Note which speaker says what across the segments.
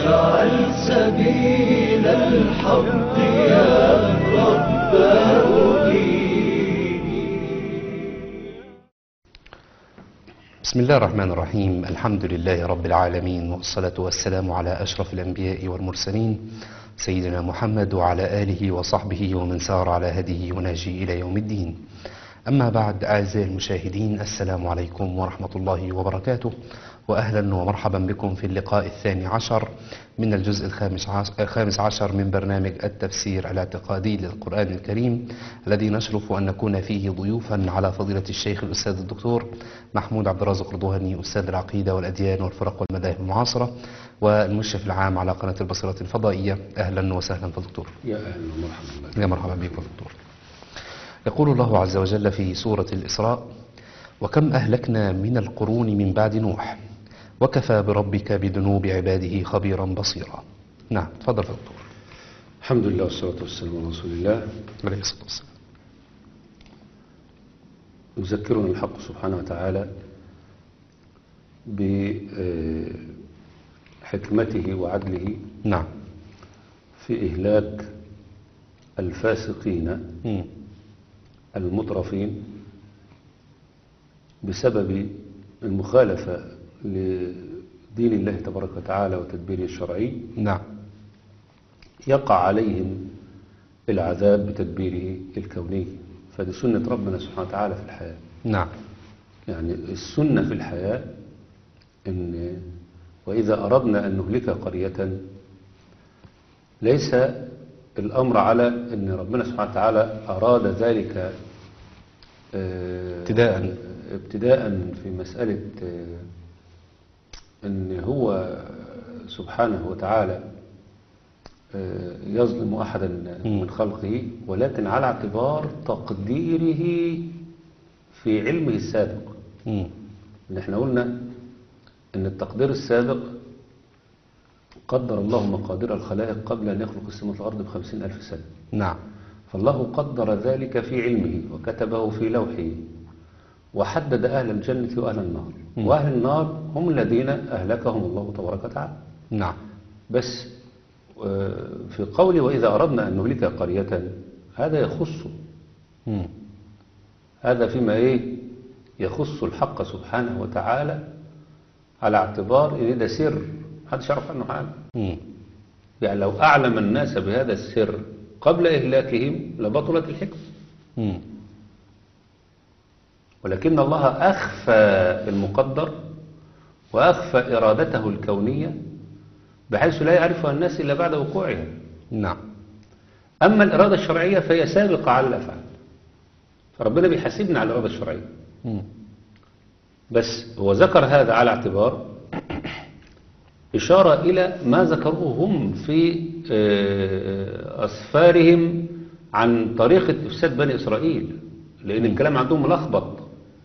Speaker 1: واجعل سبيل الحق يا رب
Speaker 2: بسم الله الرحمن الرحيم الحمد لله رب العالمين والصلاة والسلام على أشرف الأنبياء والمرسلين سيدنا محمد وعلى آله وصحبه ومن سار على هديه ونهجه إلى يوم الدين أما بعد أعزائي المشاهدين السلام عليكم ورحمة الله وبركاته وأهلا ومرحبا بكم في اللقاء الثاني عشر من الجزء الخامس عشر, الخامس عشر من برنامج التفسير الاعتقادي للقرآن الكريم الذي نشرف أن نكون فيه ضيوفا على فضيلة الشيخ الأستاذ الدكتور محمود عبد الرازق رضواني أستاذ العقيدة والأديان والفرق والمذاهب المعاصرة والمشرف العام على قناة البصيرة الفضائية أهلا وسهلا فدكتور
Speaker 3: يا أهلا ومرحبا بك
Speaker 2: يا مرحبا بك دكتور يقول الله عز وجل في سورة الإسراء وكم أهلكنا من القرون من بعد نوح وكفى بربك بذنوب عباده خبيرا بصيرا نعم تفضل يا دكتور
Speaker 3: الحمد لله والصلاة والسلام على رسول الله
Speaker 2: عليه الصلاة والسلام
Speaker 3: يذكرنا الحق سبحانه وتعالى بحكمته وعدله
Speaker 2: نعم
Speaker 3: في إهلاك الفاسقين
Speaker 2: مم.
Speaker 3: المطرفين بسبب المخالفة لدين الله تبارك وتعالى وتدبيره الشرعي
Speaker 2: نعم
Speaker 3: يقع عليهم العذاب بتدبيره الكوني فدي سنة ربنا سبحانه وتعالى في الحياة
Speaker 2: نعم
Speaker 3: يعني السنة في الحياة إن وإذا أردنا أن نهلك قرية ليس الأمر على أن ربنا سبحانه وتعالى أراد ذلك آه،
Speaker 2: ابتداءً.
Speaker 3: ابتداء في مسألة آه، أن هو سبحانه وتعالى آه، يظلم أحدا من خلقه ولكن على اعتبار تقديره في علمه السابق
Speaker 2: مم.
Speaker 3: ان احنا قلنا ان التقدير السابق قدر الله مقادير الخلائق قبل ان يخلق السماوات والارض بخمسين الف سنة
Speaker 2: نعم
Speaker 3: فالله قدر ذلك في علمه وكتبه في لوحه وحدد اهل الجنة واهل النار واهل النار هم الذين اهلكهم الله تبارك وتعالى
Speaker 2: نعم
Speaker 3: بس آه، في قوله واذا اردنا ان نهلك قرية هذا يخص
Speaker 2: مم.
Speaker 3: هذا فيما ايه يخص الحق سبحانه وتعالى على اعتبار ان ده سر محدش يعرف عنه حاجه
Speaker 2: مم.
Speaker 3: يعني لو اعلم الناس بهذا السر قبل اهلاكهم لبطلت الحكمه
Speaker 2: مم.
Speaker 3: ولكن الله اخفى المقدر واخفى ارادته الكونيه بحيث لا يعرفها الناس الا بعد وقوعها
Speaker 2: نعم
Speaker 3: اما الاراده الشرعيه فهي سابقه على الافعال فربنا بيحاسبنا على الاراده الشرعيه
Speaker 2: مم.
Speaker 3: بس هو ذكر هذا على اعتبار إشارة إلى ما ذكروه هم في آه، أسفارهم عن طريقة إفساد بني إسرائيل لأن الكلام عندهم ملخبط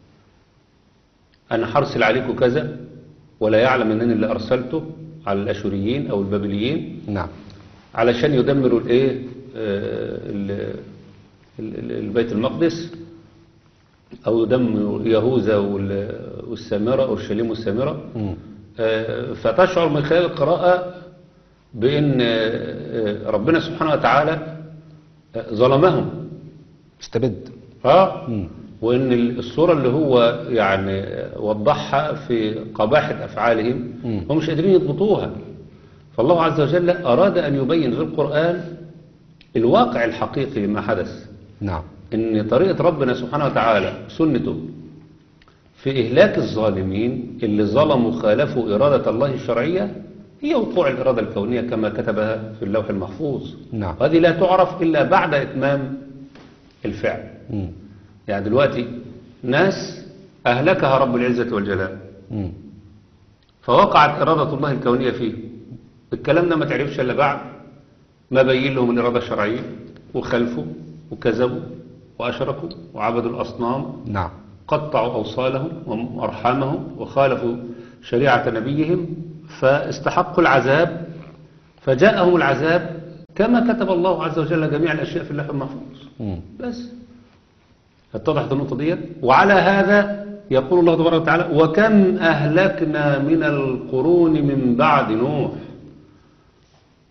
Speaker 3: أنا حرسل عليكم كذا ولا يعلم أنني اللي أرسلته على الأشوريين أو البابليين
Speaker 2: نعم
Speaker 3: علشان يدمروا الايه آه، ال- ال- ال- البيت المقدس او يدمروا يهوذا وال- والسامره اورشليم والسامره
Speaker 2: مم.
Speaker 3: آه، فتشعر من خلال القراءه بان آه، آه، ربنا سبحانه وتعالى آه، ظلمهم
Speaker 2: استبد
Speaker 3: اه
Speaker 2: مم.
Speaker 3: وان الصوره اللي هو يعني وضحها في قباحه افعالهم
Speaker 2: مم.
Speaker 3: هم مش قادرين يضبطوها فالله عز وجل اراد ان يبين في القران الواقع الحقيقي لما حدث
Speaker 2: نعم
Speaker 3: ان طريقه ربنا سبحانه وتعالى سنته في اهلاك الظالمين اللي ظلموا خالفوا اراده الله الشرعيه هي وقوع الاراده الكونيه كما كتبها في اللوح المحفوظ
Speaker 2: نعم.
Speaker 3: وهذه لا تعرف الا بعد اتمام الفعل
Speaker 2: مم.
Speaker 3: يعني دلوقتي ناس أهلكها رب العزة والجلال
Speaker 2: مم.
Speaker 3: فوقعت إرادة الله الكونية فيه الكلام ده ما تعرفش إلا بعد ما بين لهم الإرادة الشرعية وخلفوا وكذبوا وأشركوا وعبدوا الأصنام
Speaker 2: نعم
Speaker 3: قطعوا أوصالهم وأرحامهم وخالفوا شريعة نبيهم فاستحقوا العذاب فجاءهم العذاب كما كتب الله عز وجل جميع الأشياء في اللوح المحفوظ
Speaker 2: مم.
Speaker 3: بس اتضحت النقطة دي وعلى هذا يقول الله تبارك وتعالى وكم أهلكنا من القرون من بعد نوح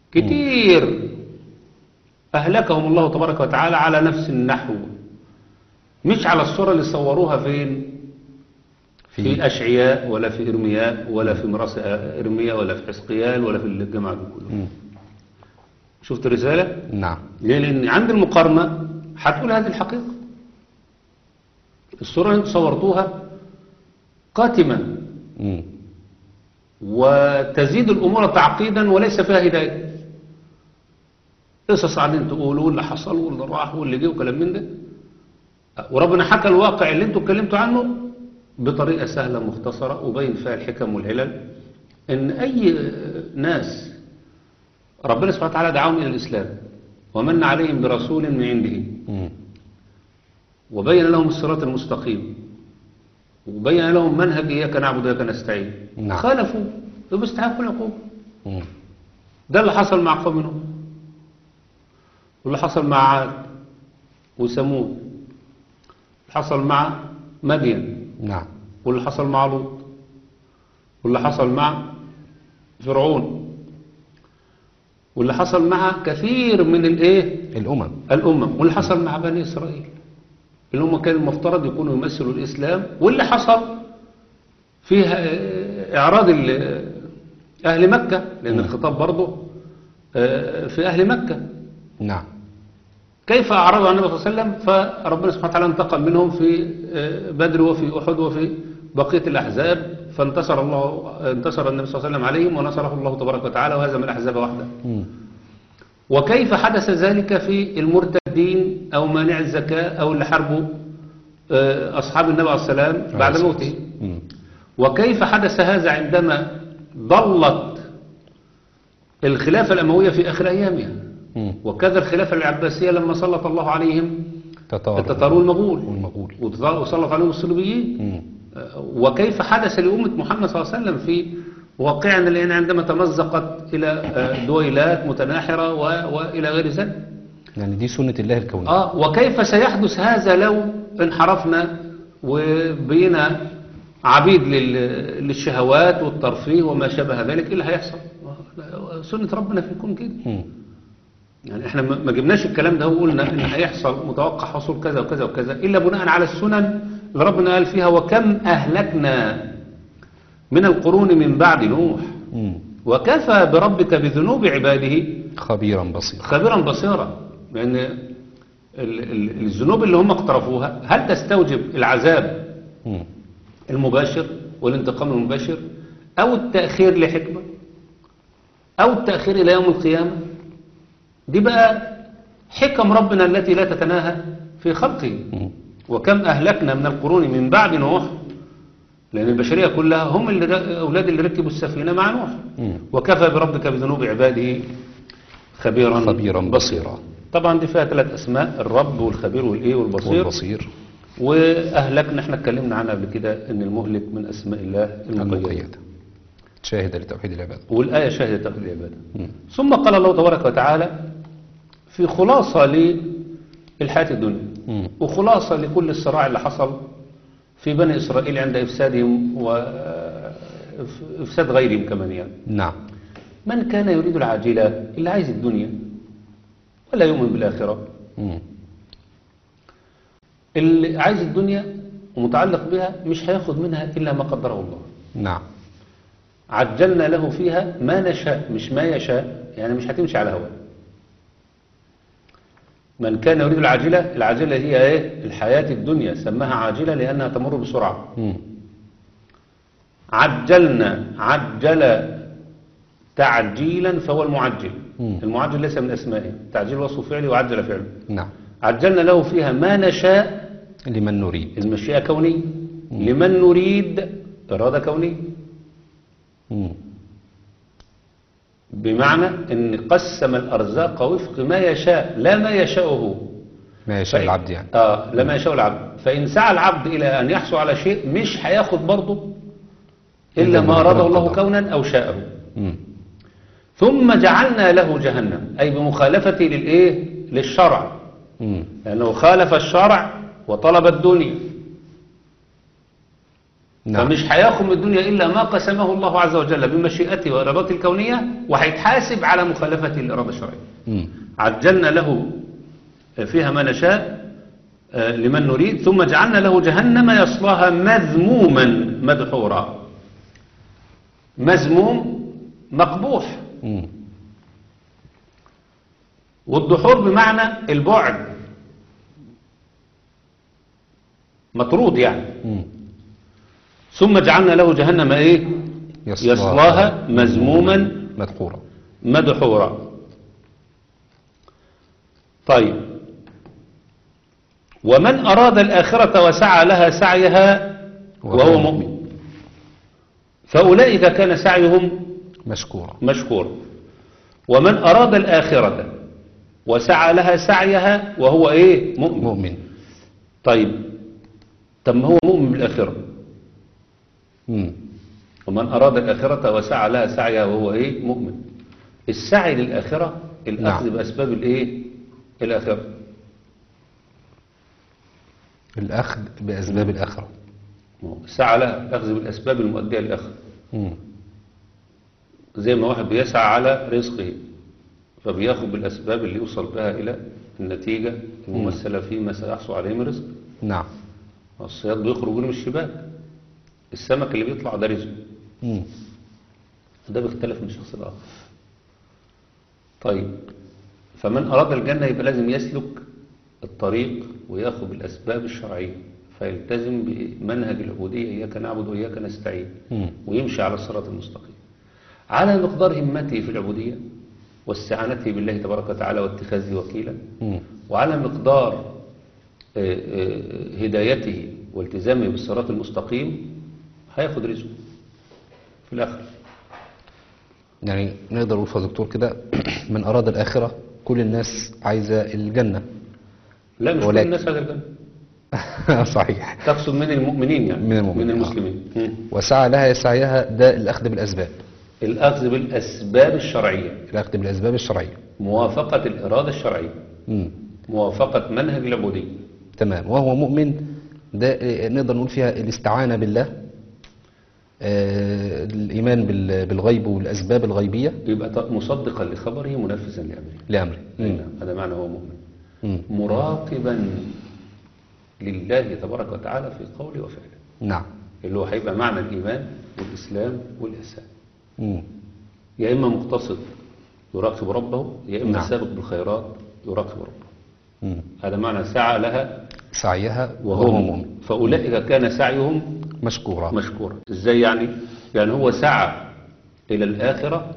Speaker 3: كتير أهلكهم الله تبارك وتعالى على نفس النحو مش على الصورة اللي صوروها فين
Speaker 2: في,
Speaker 3: في أشعياء ولا في إرمياء ولا في مراس إرمياء ولا في حزقيال ولا في الجماعة دول كلهم
Speaker 2: مم.
Speaker 3: شفت الرسالة؟
Speaker 2: نعم
Speaker 3: ليه؟ لأن عند المقارنة هتقول هذه الحقيقة الصورة اللي انتوا صورتوها قاتمة
Speaker 2: مم.
Speaker 3: وتزيد الأمور تعقيدا وليس فيها هداية قصص قاعدين تقولوا اللي حصل واللي راح واللي جه وكلام من ده وربنا حكى الواقع اللي انتوا اتكلمتوا عنه بطريقة سهلة مختصرة وبين فيها الحكم والعلل ان اي ناس ربنا سبحانه وتعالى دعاهم الى الاسلام ومن عليهم برسول من عنده
Speaker 2: مم.
Speaker 3: وبين لهم الصراط المستقيم وبين لهم منهج إياك نعبد وإياك نستعين
Speaker 2: نعم.
Speaker 3: خالفوا يبقوا استحقوا العقوبة
Speaker 2: مم.
Speaker 3: ده اللي حصل مع قوم نوح واللي حصل مع عاد وثمود اللي حصل مع مدين
Speaker 2: نعم
Speaker 3: واللي حصل مع لوط واللي حصل مع فرعون واللي حصل مع كثير من الايه
Speaker 2: الأمم
Speaker 3: الأمم واللي حصل مع بني إسرائيل اللي هم كان المفترض يكونوا يمثلوا الإسلام واللي حصل فيها آه، إعراض ال- أهل مكة لأن الخطاب برضه آه، في أهل مكة
Speaker 2: نعم
Speaker 3: كيف أعرضوا عن النبي صلى الله عليه وسلم فربنا سبحانه وتعالى انتقم منهم في آه، بدر وفي أحد وفي بقية الأحزاب فانتصر الله انتصر النبي صلى الله عليه وسلم عليهم ونصره الله تبارك وتعالى وهزم الأحزاب وحده
Speaker 2: مم.
Speaker 3: وكيف حدث ذلك في المرتدين أو مانع الزكاة أو اللي حاربوا آه، أصحاب النبي عليه السلام بعد
Speaker 2: عليه
Speaker 3: موته
Speaker 2: مم.
Speaker 3: وكيف حدث هذا عندما ضلت الخلافة الأموية في آخر أيامها
Speaker 2: مم.
Speaker 3: وكذا الخلافة العباسية لما سلط الله عليهم
Speaker 2: تتار
Speaker 3: التتار والمغول
Speaker 2: والمغول
Speaker 3: وسلط عليهم الصليبيين
Speaker 2: مم.
Speaker 3: وكيف حدث لأمة محمد صلى الله عليه وسلم في واقعنا الآن عندما تمزقت إلى آه، دويلات متناحرة و- وإلى غير ذلك
Speaker 2: يعني دي سنة الله الكونية
Speaker 3: آه وكيف سيحدث هذا لو انحرفنا وبقينا عبيد لل- للشهوات والترفيه وما شابه ذلك ايه اللي هيحصل سنة ربنا في الكون كده
Speaker 2: مم.
Speaker 3: يعني احنا ما ما جبناش الكلام ده وقلنا ان هيحصل متوقع حصول كذا وكذا وكذا الا بناء على السنن اللي ربنا قال فيها وكم اهلكنا من القرون من بعد نوح
Speaker 2: مم.
Speaker 3: وكفى بربك بذنوب عباده
Speaker 2: خبيرا بصيرا
Speaker 3: خبيرا بصيرا لأن ال- ال- الذنوب اللي هم اقترفوها هل تستوجب العذاب
Speaker 2: مم.
Speaker 3: المباشر والانتقام المباشر أو التأخير لحكمة أو التأخير إلى يوم القيامة دي بقى حكم ربنا التي لا تتناهى في خلقه
Speaker 2: مم.
Speaker 3: وكم أهلكنا من القرون من بعد نوح لأن البشرية كلها هم اللي ر- أولاد اللي ركبوا السفينة مع نوح
Speaker 2: مم.
Speaker 3: وكفى بربك بذنوب عباده خبيرا
Speaker 2: خبيرا بصيرا
Speaker 3: طبعا دي فيها ثلاث اسماء الرب والخبير والايه والبصير
Speaker 2: والبصير
Speaker 3: واهلكنا احنا اتكلمنا عنها قبل كده ان المهلك من اسماء الله المقيده
Speaker 2: المقيدة شاهدة لتوحيد العبادة
Speaker 3: والايه شهدت توحيد العباده
Speaker 2: مم.
Speaker 3: ثم قال الله تبارك وتعالى في خلاصه للحياه الدنيا
Speaker 2: مم.
Speaker 3: وخلاصه لكل الصراع اللي حصل في بني اسرائيل عند افسادهم وافساد غيرهم كمان يعني
Speaker 2: نعم
Speaker 3: من كان يريد العاجله اللي عايز الدنيا ولا يؤمن بالاخره
Speaker 2: مم.
Speaker 3: اللي عايز الدنيا ومتعلق بها مش هياخد منها إلا ما قدره الله
Speaker 2: نعم
Speaker 3: عجلنا له فيها ما نشاء مش ما يشاء يعني مش هتمشي على هواه من كان يريد العاجلة العاجلة هي ايه الحياة الدنيا سماها عاجلة لأنها تمر بسرعة
Speaker 2: مم.
Speaker 3: عجلنا عجل تعجيلا فهو المعجل
Speaker 2: مم.
Speaker 3: المعجل ليس من أسمائه تعجيل وصف فعلي وعجل فعله
Speaker 2: نعم
Speaker 3: عجلنا له فيها ما نشاء
Speaker 2: لمن نريد
Speaker 3: المشيئة كونية لمن نريد إرادة كونية
Speaker 2: مم.
Speaker 3: بمعنى أن قسم الأرزاق وفق ما يشاء لا ما يشاءه
Speaker 2: ما يشاء
Speaker 3: فإن-
Speaker 2: العبد يعني
Speaker 3: آه لا ما يشاء العبد فإن سعى العبد إلى أن يحصل على شيء مش هياخد برضه إلا ما أراده الله كونا أو شاءه
Speaker 2: مم.
Speaker 3: ثم جعلنا له جهنم أي بمخالفته للإيه للشرع
Speaker 2: مم.
Speaker 3: لأنه خالف الشرع وطلب الدنيا
Speaker 2: نعم.
Speaker 3: فمش هياخد من الدنيا إلا ما قسمه الله عز وجل بمشيئته وإرادته الكونية وهيتحاسب على مخالفته للإرادة الشرعية
Speaker 2: مم.
Speaker 3: عجلنا له فيها ما نشاء آه، لمن نريد ثم جعلنا له جهنم يصلاها مذموما مدحورا مذموم مقبوح
Speaker 2: مم.
Speaker 3: والدحور بمعنى البعد مطرود يعني
Speaker 2: مم.
Speaker 3: ثم جعلنا له جهنم ايه يصلاها مذموما
Speaker 2: مدحورا
Speaker 3: مدحورا طيب ومن أراد الآخرة وسعى لها سعيها وهو مؤمن فأولئك كان سعيهم
Speaker 2: مشكورا
Speaker 3: مشكورا ومن أراد الآخرة وسعى لها سعيها وهو إيه مؤمن
Speaker 2: مؤمن
Speaker 3: طيب طب ما هو مؤمن بالآخرة
Speaker 2: مم.
Speaker 3: ومن أراد الآخرة وسعى لها سعيها وهو إيه مؤمن السعي للآخرة الأخذ
Speaker 2: نعم.
Speaker 3: بأسباب الإيه الآخرة
Speaker 2: الأخذ بأسباب الآخرة
Speaker 3: سعى لها الأخذ بالأسباب المؤدية للآخرة
Speaker 2: مم.
Speaker 3: زي ما واحد بيسعى على رزقه فبياخد بالأسباب اللي يوصل بها إلى النتيجة الممثلة فيما سيحصل عليه من رزق
Speaker 2: نعم
Speaker 3: الصياد بيخرج من الشباك السمك اللي بيطلع ده رزق
Speaker 2: مم.
Speaker 3: ده بيختلف من شخص لآخر طيب فمن أراد الجنة يبقى لازم يسلك الطريق وياخد بالأسباب الشرعية فيلتزم بمنهج العبودية إياك نعبد وإياك نستعين
Speaker 2: مم.
Speaker 3: ويمشي على الصراط المستقيم على مقدار همته في العبودية واستعانته بالله تبارك وتعالى واتخاذه وكيلا
Speaker 2: مم.
Speaker 3: وعلى مقدار آه، آه، هدايته والتزامه بالصراط المستقيم هياخد رزقه في الآخر
Speaker 2: يعني نقدر نقول يا دكتور كده من أراد الآخرة كل الناس عايزة الجنة
Speaker 3: لا مش كل
Speaker 2: ولكن-
Speaker 3: الناس على الجنة
Speaker 2: صحيح
Speaker 3: تقصد من المؤمنين يعني
Speaker 2: من المؤمنين،
Speaker 3: من
Speaker 2: آه.
Speaker 3: المسلمين مم.
Speaker 2: وسعى لها سعيها ده الأخذ بالأسباب
Speaker 3: الأخذ بالأسباب الشرعية
Speaker 2: الأخذ بالأسباب الشرعية
Speaker 3: موافقة الإرادة الشرعية
Speaker 2: مم.
Speaker 3: موافقة منهج العبودية
Speaker 2: تمام وهو مؤمن ده آه، نقدر نقول فيها الاستعانة بالله آه، الإيمان بال- بالغيب والأسباب الغيبية
Speaker 3: يبقى ط- مصدقا لخبره منفذا لأمره
Speaker 2: لأمره
Speaker 3: أي
Speaker 2: مم.
Speaker 3: نعم، هذا معنى هو مؤمن
Speaker 2: مم.
Speaker 3: مراقبا لله تبارك وتعالى في قوله وفعله
Speaker 2: نعم
Speaker 3: اللي هو هيبقى معنى الإيمان والإسلام والإحسان
Speaker 2: مم.
Speaker 3: يا إما مقتصد يراقب ربه يا إما
Speaker 2: نعم.
Speaker 3: سابق بالخيرات يراقب ربه
Speaker 2: مم.
Speaker 3: هذا معنى سعى لها
Speaker 2: سعيها
Speaker 3: وهو
Speaker 2: وهو
Speaker 3: مؤمن
Speaker 2: مؤمن
Speaker 3: فأولئك كان سعيهم
Speaker 2: مشكورا
Speaker 3: مشكورا ازاي يعني يعني هو سعى إلى الآخرة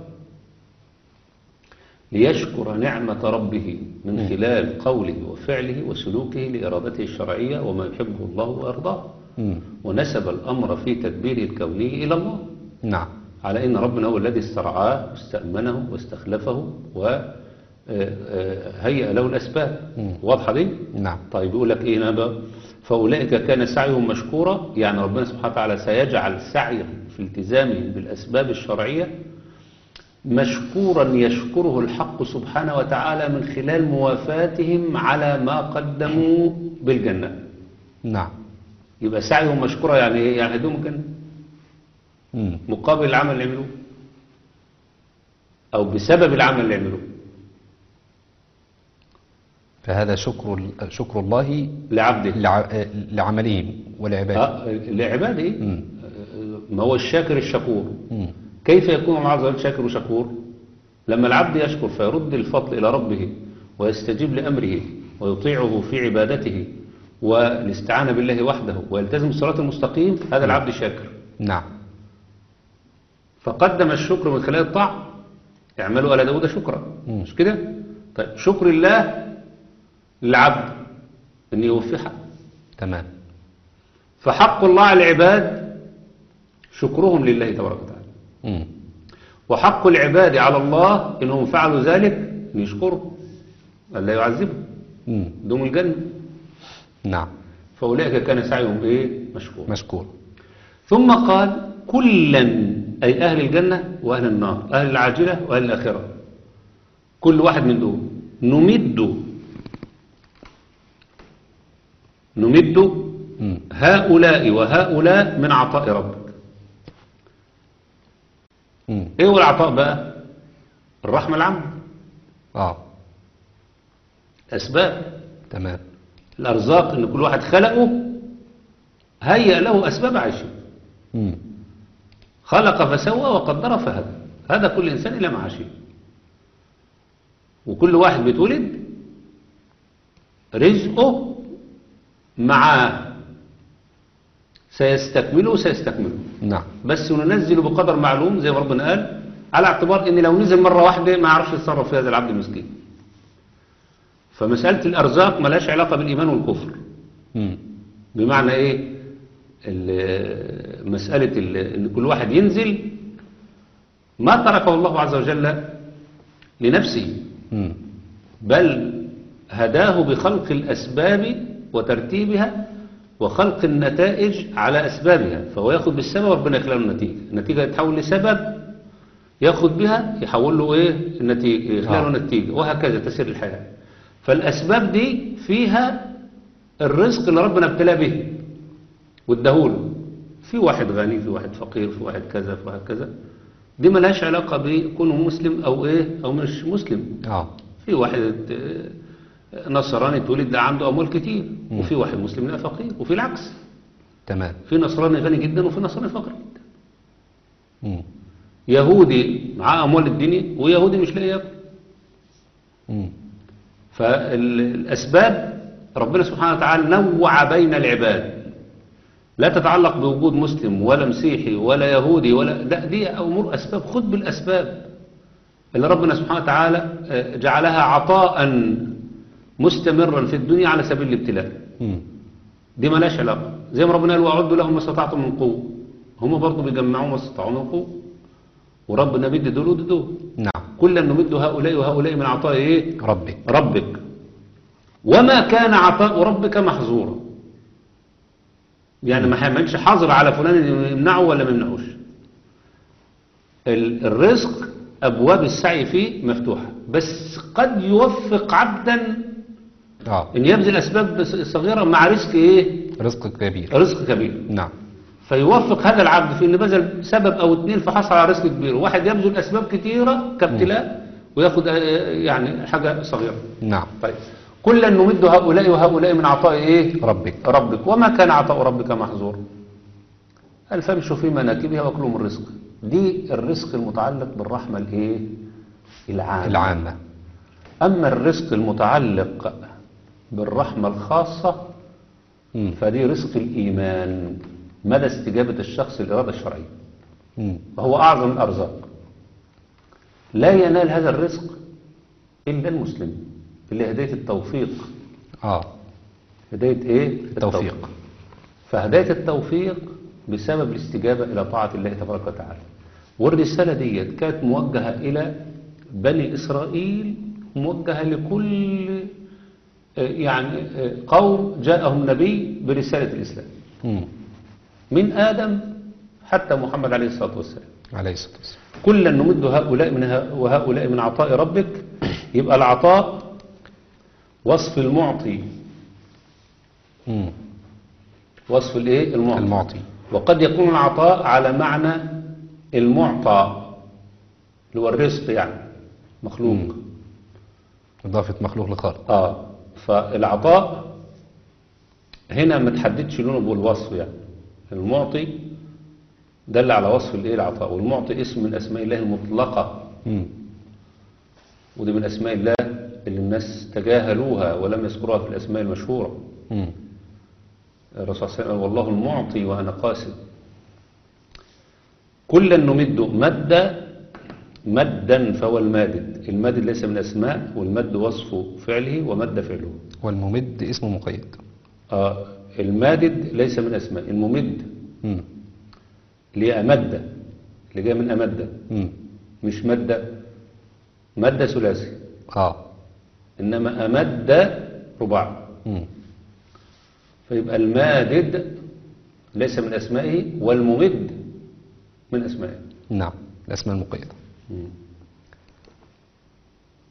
Speaker 3: ليشكر نعمة ربه من خلال قوله وفعله وسلوكه لإرادته الشرعية وما يحبه الله ويرضاه
Speaker 2: مم.
Speaker 3: ونسب الأمر في تدبيره الكوني إلى الله
Speaker 2: نعم
Speaker 3: على إن ربنا هو الذي استرعاه واستأمنه واستخلفه وهيأ له الأسباب واضحة دي؟
Speaker 2: نعم
Speaker 3: طيب يقول لك ايه هنا بقى فاولئك كان سعيهم مشكورا يعني ربنا سبحانه وتعالى سيجعل سعيهم في التزامهم بالاسباب الشرعيه مشكورا يشكره الحق سبحانه وتعالى من خلال موافاتهم على ما قدموا بالجنه
Speaker 2: نعم
Speaker 3: يبقى سعيهم مشكورا يعني ايه يعني هيدوم الجنه
Speaker 2: مم.
Speaker 3: مقابل العمل اللي يعملوه او بسبب العمل اللي يعملوه
Speaker 2: فهذا شكر ال- شكر الله
Speaker 3: لعبده
Speaker 2: لع- آه، لعملهم ولعباده
Speaker 3: آه، لعباده إيه؟
Speaker 2: مم.
Speaker 3: آه، ما هو الشاكر الشكور
Speaker 2: مم.
Speaker 3: كيف يكون الله عز وجل شاكر وشكور لما العبد يشكر فيرد الفضل إلى ربه ويستجيب لأمره ويطيعه في عبادته والاستعانة بالله وحده ويلتزم الصراط المستقيم هذا العبد شاكر
Speaker 2: نعم
Speaker 3: فقدم الشكر من خلال الطاعة اعملوا على داود شكرا
Speaker 2: مم.
Speaker 3: مش كده طيب شكر الله للعبد أن يوفي حقه
Speaker 2: تمام
Speaker 3: فحق الله على العباد شكرهم لله تبارك وتعالى
Speaker 2: مم.
Speaker 3: وحق العباد على الله إنهم فعلوا ذلك أن يشكروا ألا يعذبهم
Speaker 2: مم.
Speaker 3: دوم الجنة
Speaker 2: نعم
Speaker 3: فأولئك كان سعيهم إيه مشكور
Speaker 2: مشكور
Speaker 3: ثم قال كلا أي أهل الجنة وأهل النار أهل العاجلة وأهل الآخرة كل واحد من دول نمد نمد
Speaker 2: مم.
Speaker 3: هؤلاء وهؤلاء من عطاء ربك
Speaker 2: مم.
Speaker 3: ايه هو العطاء بقى الرحمة العامة
Speaker 2: اه
Speaker 3: أسباب
Speaker 2: تمام
Speaker 3: الأرزاق إن كل واحد خلقه هيأ له أسباب عيشه
Speaker 2: مم.
Speaker 3: خلق فسوى وقدر فهدى هذا كل إنسان إلى معاشه وكل واحد بيتولد رزقه معاه سيستكمله سيستكمله
Speaker 2: نعم
Speaker 3: بس ننزل بقدر معلوم زي ما ربنا قال على اعتبار ان لو نزل مرة واحدة ما يعرفش يتصرف في هذا العبد المسكين فمسألة الأرزاق ملاش علاقة بالإيمان والكفر
Speaker 2: مم.
Speaker 3: بمعنى ايه ال- مسألة ال- ان كل واحد ينزل ما تركه الله عز وجل لنفسه
Speaker 2: مم.
Speaker 3: بل هداه بخلق الأسباب وترتيبها وخلق النتائج على أسبابها فهو ياخد بالسبب ربنا يخلق له النتيجة النتيجة تتحول لسبب ياخد بها يحول له ايه النتيجة يخلق له
Speaker 2: آه.
Speaker 3: النتيجة وهكذا تسير الحياة فالأسباب دي فيها الرزق اللي ربنا ابتلى به واداهوله في واحد غني في واحد فقير في واحد كذا في واحد كذا دي ملهاش علاقة بكونه مسلم أو إيه أو مش مسلم
Speaker 2: اه
Speaker 3: في واحد آه، نصراني تولد ده عنده أموال كتير
Speaker 2: مم.
Speaker 3: وفي واحد مسلم لا فقير وفي العكس
Speaker 2: تمام
Speaker 3: في نصراني غني جدا وفي نصراني فقير جدا
Speaker 2: مم.
Speaker 3: يهودي معاه أموال الدنيا ويهودي مش لاقي ياكل
Speaker 2: مم.
Speaker 3: فالأسباب ربنا سبحانه وتعالى نوع بين العباد لا تتعلق بوجود مسلم ولا مسيحي ولا يهودي ولا لا دي أمور أسباب خذ بالأسباب اللي ربنا سبحانه وتعالى آه، جعلها عطاء مستمرا في الدنيا على سبيل الابتلاء
Speaker 2: مم.
Speaker 3: دي ملاش علاقة زي ما ربنا قال وأعدوا لهم ما استطعتم من قوة هم برضه بيجمعوا ما استطاعوا من قوة وربنا بيدي دول ودي دول
Speaker 2: نعم
Speaker 3: كلا نمد هؤلاء وهؤلاء من عطاء ايه
Speaker 2: ربك
Speaker 3: ربك وما كان عطاء ربك محظورا يعني ما هيعملش حظر على فلان انه يمنعه ولا ما يمنعوش ال- الرزق ابواب السعي فيه مفتوحه بس قد يوفق عبدا
Speaker 2: اه
Speaker 3: ان يبذل اسباب بس- صغيره مع رزق ايه
Speaker 2: رزق كبير
Speaker 3: رزق كبير
Speaker 2: نعم
Speaker 3: فيوفق هذا العبد في انه بذل سبب او اتنين فحصل على رزق كبير وواحد يبذل اسباب كثيره كابتلاء وياخد آه، يعني حاجه صغيره
Speaker 2: نعم
Speaker 3: طيب كلا نمد هؤلاء وهؤلاء من عطاء ايه
Speaker 2: ربك
Speaker 3: ربك وما كان عطاء ربك محظور قال فامشوا في مناكبها واكلوا من الرزق دي الرزق المتعلق بالرحمة الايه العامة
Speaker 2: العامة
Speaker 3: اما الرزق المتعلق بالرحمة الخاصة
Speaker 2: مم.
Speaker 3: فدي رزق الايمان مدى استجابة الشخص للإرادة الشرعية
Speaker 2: مم.
Speaker 3: وهو أعظم الأرزاق لا ينال هذا الرزق إلا المسلم اللي هداية التوفيق
Speaker 2: اه
Speaker 3: هداية إيه؟
Speaker 2: التوفيق.
Speaker 3: فهداية التوفيق بسبب الاستجابة إلى طاعة الله تبارك وتعالى والرسالة دي كانت موجهة إلى بني إسرائيل موجهة لكل آه، يعني آه، قوم جاءهم نبي برسالة الإسلام
Speaker 2: مم.
Speaker 3: من آدم حتى محمد عليه الصلاة والسلام
Speaker 2: عليه الصلاة والسلام
Speaker 3: كلا نمد هؤلاء من ه- وهؤلاء من عطاء ربك يبقى العطاء وصف المعطي
Speaker 2: مم.
Speaker 3: وصف الايه المعطي
Speaker 2: المعطي
Speaker 3: وقد يكون العطاء على معنى المعطى اللي هو الرزق يعني مخلوق
Speaker 2: مم. إضافة مخلوق لخالق
Speaker 3: اه فالعطاء هنا ما تحددش لونه بالوصف يعني المعطي دل على وصف الايه العطاء والمعطي اسم من اسماء الله المطلقه
Speaker 2: مم.
Speaker 3: ودي من أسماء الله اللي الناس تجاهلوها ولم يذكروها في الأسماء المشهورة
Speaker 2: مم.
Speaker 3: الرسول صلى الله عليه وسلم قال والله المعطي وأنا قاسم كلا نمد مد مدا فهو المادد المادد ليس من أسماء والمد وصف فعله ومد فعله
Speaker 2: والممد اسمه مقيد
Speaker 3: آه المادد ليس من أسماء الممد
Speaker 2: مم.
Speaker 3: اللي هي أمد اللي جاي من أمد
Speaker 2: مم.
Speaker 3: مش مد مد ثلاثي
Speaker 2: اه
Speaker 3: إنما أمد رباعي
Speaker 2: مم.
Speaker 3: فيبقى المادد ليس من أسمائه والممد من أسمائه
Speaker 2: نعم الأسماء المقيدة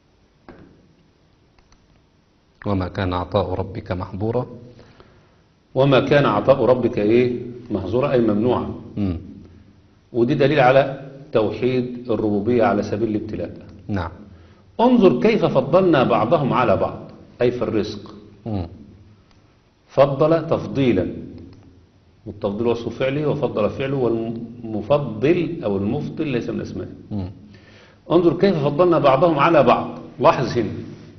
Speaker 2: وما كان عطاء ربك محظورا
Speaker 3: وما كان عطاء ربك ايه مهزورا اي ممنوعا
Speaker 2: مم.
Speaker 3: ودي دليل على توحيد الربوبية على سبيل الابتلاء
Speaker 2: نعم
Speaker 3: انظر كيف فضلنا بعضهم على بعض أي في الرزق
Speaker 2: مم.
Speaker 3: فضل تفضيلا والتفضيل وصف فعله وفضل فعله والمفضل أو المفضل ليس من أسمائه
Speaker 2: مم.
Speaker 3: انظر كيف فضلنا بعضهم على بعض لاحظ هنا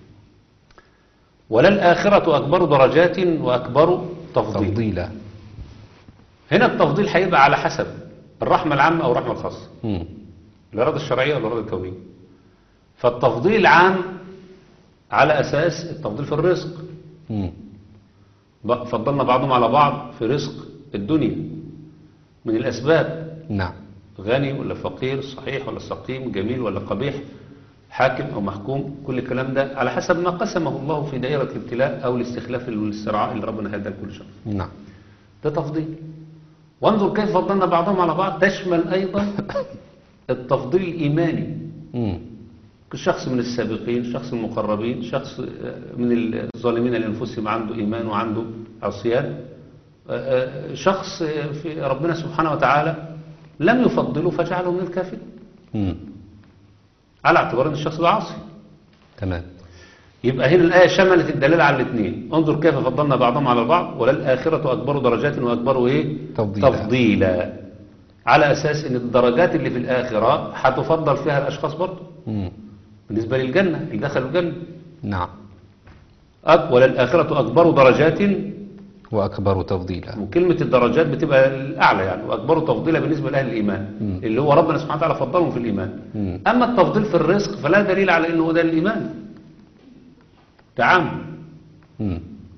Speaker 3: وللآخرة أكبر درجات وأكبر تفضيل
Speaker 2: تفضيلا
Speaker 3: هنا التفضيل هيبقى على حسب الرحمة العامة أو الرحمة الخاصة
Speaker 2: مم.
Speaker 3: الإرادة الشرعية والإرادة الكونية فالتفضيل العام على أساس التفضيل في الرزق
Speaker 2: مم.
Speaker 3: ب- فضلنا بعضهم على بعض في رزق الدنيا من الأسباب
Speaker 2: نعم
Speaker 3: غني ولا فقير صحيح ولا سقيم جميل ولا قبيح حاكم أو محكوم كل الكلام ده على حسب ما قسمه الله في دائرة الابتلاء أو الاستخلاف والاسترعاء اللي ربنا هدى لكل شخص
Speaker 2: نعم
Speaker 3: ده تفضيل وانظر كيف فضلنا بعضهم على بعض تشمل أيضا التفضيل الإيماني
Speaker 2: مم.
Speaker 3: شخص من السابقين شخص من المقربين شخص آه، من الظالمين لأنفسهم عنده إيمان وعنده عصيان آه، آه، شخص آه، في ربنا سبحانه وتعالى لم يفضله فجعله من الكافرين
Speaker 2: مم.
Speaker 3: على اعتبار ان الشخص ده عاصي
Speaker 2: تمام
Speaker 3: يبقى هنا الآية شملت الدلالة على الاثنين انظر كيف فضلنا بعضهم على بعض وللآخرة أكبر درجات وأكبر إيه
Speaker 2: تفضيلا.
Speaker 3: تفضيلا على أساس ان الدرجات اللي في الآخرة هتفضل فيها الأشخاص برضه
Speaker 2: مم.
Speaker 3: بالنسبة للجنة اللي دخلوا الجنة
Speaker 2: نعم
Speaker 3: أك- وللآخرة أكبر درجات
Speaker 2: وأكبر تفضيلا
Speaker 3: وكلمة الدرجات بتبقى الأعلى يعني وأكبر تفضيلا بالنسبة لأهل الإيمان
Speaker 2: مم.
Speaker 3: اللي هو ربنا سبحانه وتعالى فضلهم في الإيمان
Speaker 2: مم.
Speaker 3: أما التفضيل في الرزق فلا دليل على أنه ده الإيمان تعامل
Speaker 2: مم.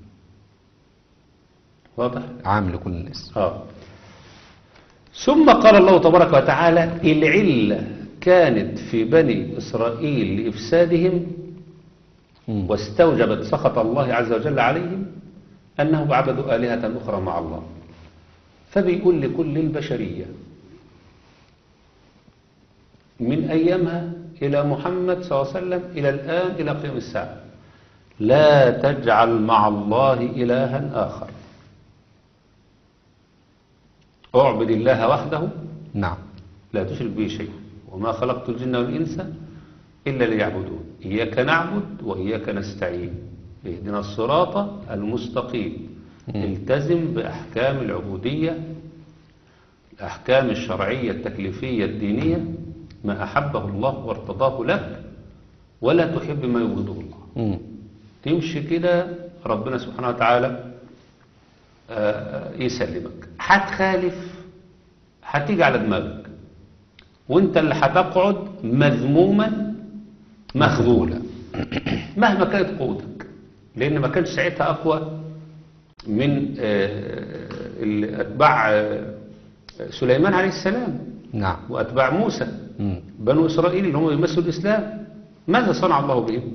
Speaker 3: واضح
Speaker 2: عام لكل الناس
Speaker 3: آه. ثم قال الله تبارك وتعالى العلة كانت في بني إسرائيل لإفسادهم
Speaker 2: مم.
Speaker 3: واستوجبت سخط الله عز وجل عليهم أنهم عبدوا آلهة أخرى مع الله فبيقول لكل البشرية من أيامها إلى محمد صلى الله عليه وسلم إلى الآن إلى قيام الساعة لا تجعل مع الله إلها آخر اعبد الله وحده
Speaker 2: نعم
Speaker 3: لا تشرك به شيئا وما خلقت الجن والإنس إلا ليعبدون إياك نعبد وإياك نستعين اهدنا الصراط المستقيم التزم بأحكام العبودية الأحكام الشرعية التكليفية الدينية ما أحبه الله وارتضاه لك ولا تحب ما يبغضه الله
Speaker 2: مم.
Speaker 3: تمشي كده ربنا سبحانه وتعالى آه، يسلمك هتخالف هتيجي على دماغك وانت اللي هتقعد مذموما مخذولا مهما كانت قوتك لان ما كانش ساعتها اقوى من آه، ال- اتباع آه، سليمان عليه السلام
Speaker 2: نعم
Speaker 3: واتباع موسى
Speaker 2: مم.
Speaker 3: بنو اسرائيل اللي هم يمثلوا الاسلام ماذا صنع الله بهم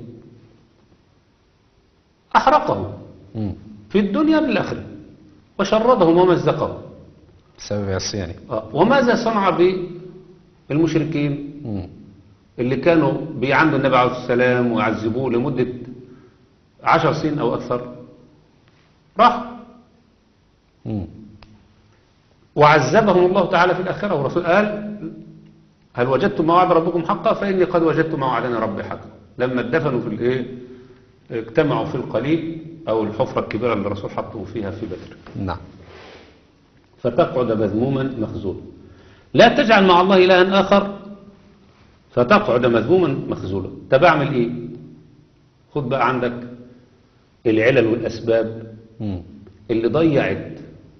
Speaker 3: احرقهم
Speaker 2: مم.
Speaker 3: في الدنيا بالآخرة وشردهم ومزقهم
Speaker 2: بسبب عصيانه
Speaker 3: آه، وماذا صنع بالمشركين
Speaker 2: مم.
Speaker 3: اللي كانوا بيعندوا النبي عليه الصلاة والسلام ويعذبوه لمدة عشر سنين أو أكثر راح
Speaker 2: مم.
Speaker 3: وعذبهم الله تعالى في الآخرة والرسول قال هل وجدتم ما وعد ربكم حقا فإني قد وجدت ما وعدني ربي حقا لما اتدفنوا في الايه اجتمعوا في القليل أو الحفرة الكبيرة اللي الرسول حطهم فيها في بدر
Speaker 2: نعم
Speaker 3: فتقعد مذموما مخزولا لا تجعل مع الله إلها آخر فتقعد مذموما مخزولا طب أعمل إيه خد بقى عندك العلل والأسباب
Speaker 2: مم.
Speaker 3: اللي ضيعت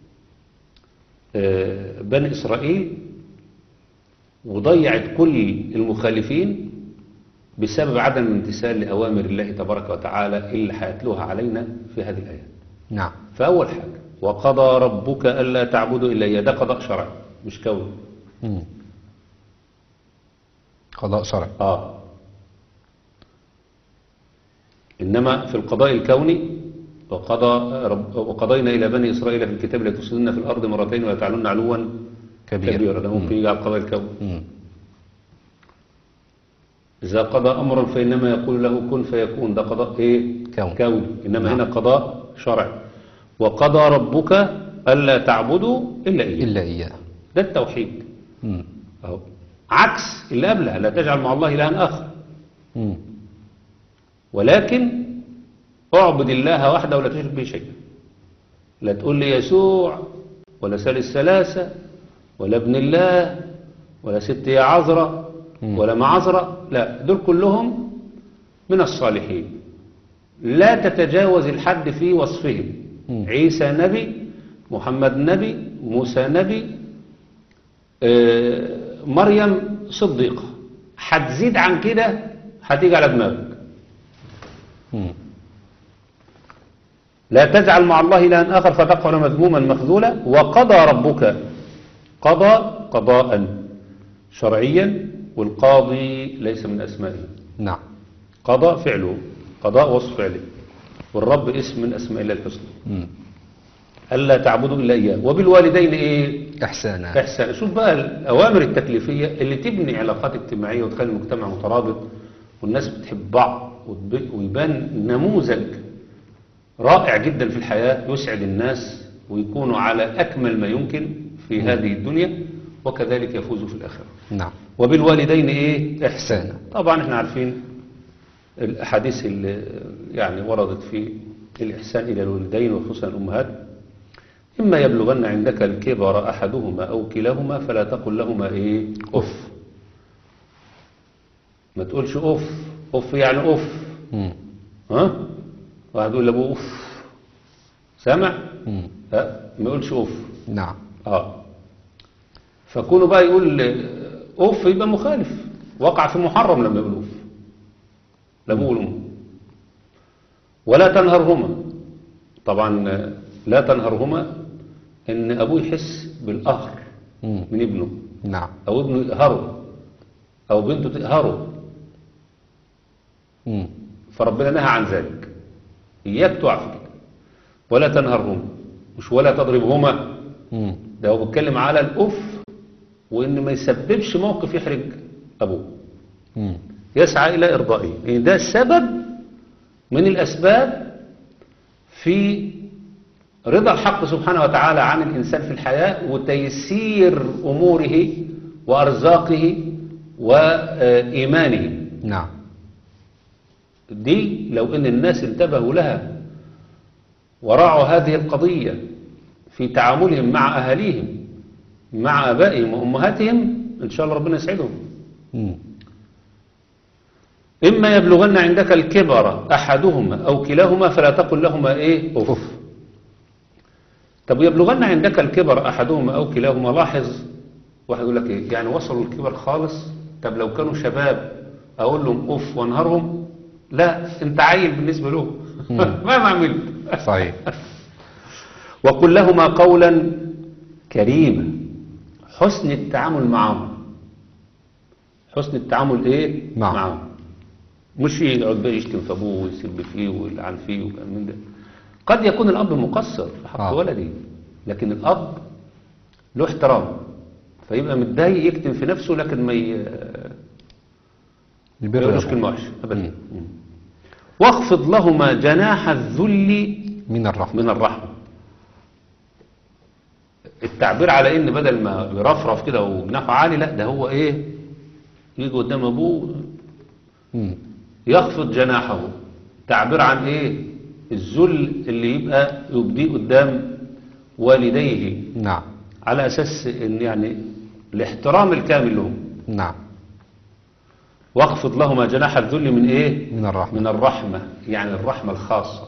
Speaker 3: آه، بني إسرائيل وضيعت كل المخالفين بسبب عدم الامتثال لأوامر الله تبارك وتعالى اللي هيتلوها علينا في هذه الآيات
Speaker 2: نعم
Speaker 3: فأول حاجة وقضى ربك ألا تعبدوا إلا إياه ده قضاء شرعي مش كوني
Speaker 2: مم. قضاء شرعي
Speaker 3: آه إنما في القضاء الكوني وقضى رب وقضينا إلى بني إسرائيل في الكتاب لتفسدن في الأرض مرتين ولا تعلن علوا
Speaker 2: كبيرا.
Speaker 3: كبيرا ده ممكن يجي على القضاء الكوني
Speaker 2: مم.
Speaker 3: إذا قضى أمرا فإنما يقول له كن فيكون ده قضاء إيه
Speaker 2: كوني.
Speaker 3: كوني إنما
Speaker 2: نعم.
Speaker 3: هنا قضاء شرعي وقضى ربك ألا تعبدوا إلا إياه
Speaker 2: إلا إياه
Speaker 3: ده التوحيد
Speaker 2: مم.
Speaker 3: أهو عكس اللي قبلها لا تجعل مع الله إلها آخر
Speaker 2: مم.
Speaker 3: ولكن اعبد الله وحده ولا تشرك به شيئا لا تقول لي يسوع ولا ثالث ثلاثة ولا ابن الله ولا ست يا عذراء
Speaker 2: مم.
Speaker 3: ولا معذراء لا دول كلهم من الصالحين لا تتجاوز الحد في وصفهم
Speaker 2: مم.
Speaker 3: عيسى نبي محمد نبي موسى نبي آه، مريم صديقة هتزيد عن كده هتيجي على دماغك
Speaker 2: مم.
Speaker 3: لا تجعل مع الله إلها آخر فتقعد مذموما مخذولا وقضى ربك قضى قضاء شرعيا والقاضي ليس من أسمائه
Speaker 2: نعم
Speaker 3: قضى فعله قضاء وصف فعله والرب اسم من أسماء الله الحسنى
Speaker 2: مم.
Speaker 3: ألا تعبدوا إلا إياه وبالوالدين إيه
Speaker 2: إحسانا
Speaker 3: إحسان شوف بقى الأوامر التكليفية اللي تبني علاقات اجتماعية وتخلي المجتمع مترابط والناس بتحب بعض وتب- ويبان نموذج رائع جدا في الحياة يسعد الناس ويكونوا على أكمل ما يمكن في هذه الدنيا وكذلك يفوزوا في الآخرة
Speaker 2: نعم
Speaker 3: وبالوالدين إيه إحسانا
Speaker 2: إحسانا.
Speaker 3: طبعا احنا عارفين الأحاديث اللي يعني وردت في الإحسان إلى الوالدين وخصوصا الأمهات إما يبلغن عندك الكبر أحدهما أو كلاهما فلا تقل لهما إيه أف ما تقولش أف أف يعني أف
Speaker 2: مم.
Speaker 3: ها واحد يقول لأبوه أف سامع
Speaker 2: مم.
Speaker 3: لا ما يقولش أف
Speaker 2: نعم
Speaker 3: اه فكونه بقى يقول اوف يبقى مخالف وقع في محرم لما يقول اوف لابوه والام ولا تنهرهما طبعا آه، لا تنهرهما ان ابوه يحس بالقهر
Speaker 2: مم.
Speaker 3: من ابنه
Speaker 2: نعم
Speaker 3: او ابنه يقهره او بنته تقهره
Speaker 2: مم.
Speaker 3: فربنا نهى عن ذلك اياك تقع في كده ولا تنهرهما مش ولا تضربهما
Speaker 2: مم.
Speaker 3: ده هو بيتكلم على الأف وإن ما يسببش موقف يحرج أبوه
Speaker 2: مم.
Speaker 3: يسعى إلى إرضائه لأن ده سبب من الأسباب في رضا الحق سبحانه وتعالى عن الإنسان في الحياة وتيسير أموره وأرزاقه وإيمانه
Speaker 2: نعم
Speaker 3: دي لو ان الناس انتبهوا لها وراعوا هذه القضية في تعاملهم مع أهاليهم مع أبائهم وأمهاتهم إن شاء الله ربنا يسعدهم
Speaker 2: مم.
Speaker 3: إما يبلغن عندك الكبر أحدهما أو كلاهما فلا تقل لهما إيه أف طب يبلغن عندك الكبر أحدهما أو كلاهما لاحظ واحد يقول لك إيه يعني وصلوا الكبر خالص طب لو كانوا شباب أقول لهم أف وانهارهم لا أنت عيل بالنسبة له ما عملت
Speaker 2: صحيح
Speaker 3: وقل لهما قولا كريما حسن التعامل معهم حسن التعامل ايه
Speaker 2: معه.
Speaker 3: معهم مش يقعد بقى يشتم في ابوه ويسب فيه ويلعن فيه وكلام من ده قد يكون الاب مقصر في حق
Speaker 2: آه.
Speaker 3: ولده لكن الاب له احترام فيبقى متضايق يكتم في نفسه لكن ما ي- ما
Speaker 2: البر
Speaker 3: يقولوش
Speaker 2: يرفع.
Speaker 3: كلمه وحشه ابدا مم. واخفض لهما جناح الذل
Speaker 2: من الرحمة
Speaker 3: من الرحمة التعبير على ان بدل ما يرفرف كده وجناحه عالي لا ده هو ايه يجي قدام ابوه
Speaker 2: مم.
Speaker 3: يخفض جناحه تعبير عن ايه الذل اللي يبقى يبديه قدام والديه
Speaker 2: نعم
Speaker 3: على اساس ان يعني الاحترام الكامل لهم
Speaker 2: نعم
Speaker 3: واخفض لهما جناح الذل من ايه
Speaker 2: من الرحمة
Speaker 3: من الرحمة يعني الرحمة الخاصة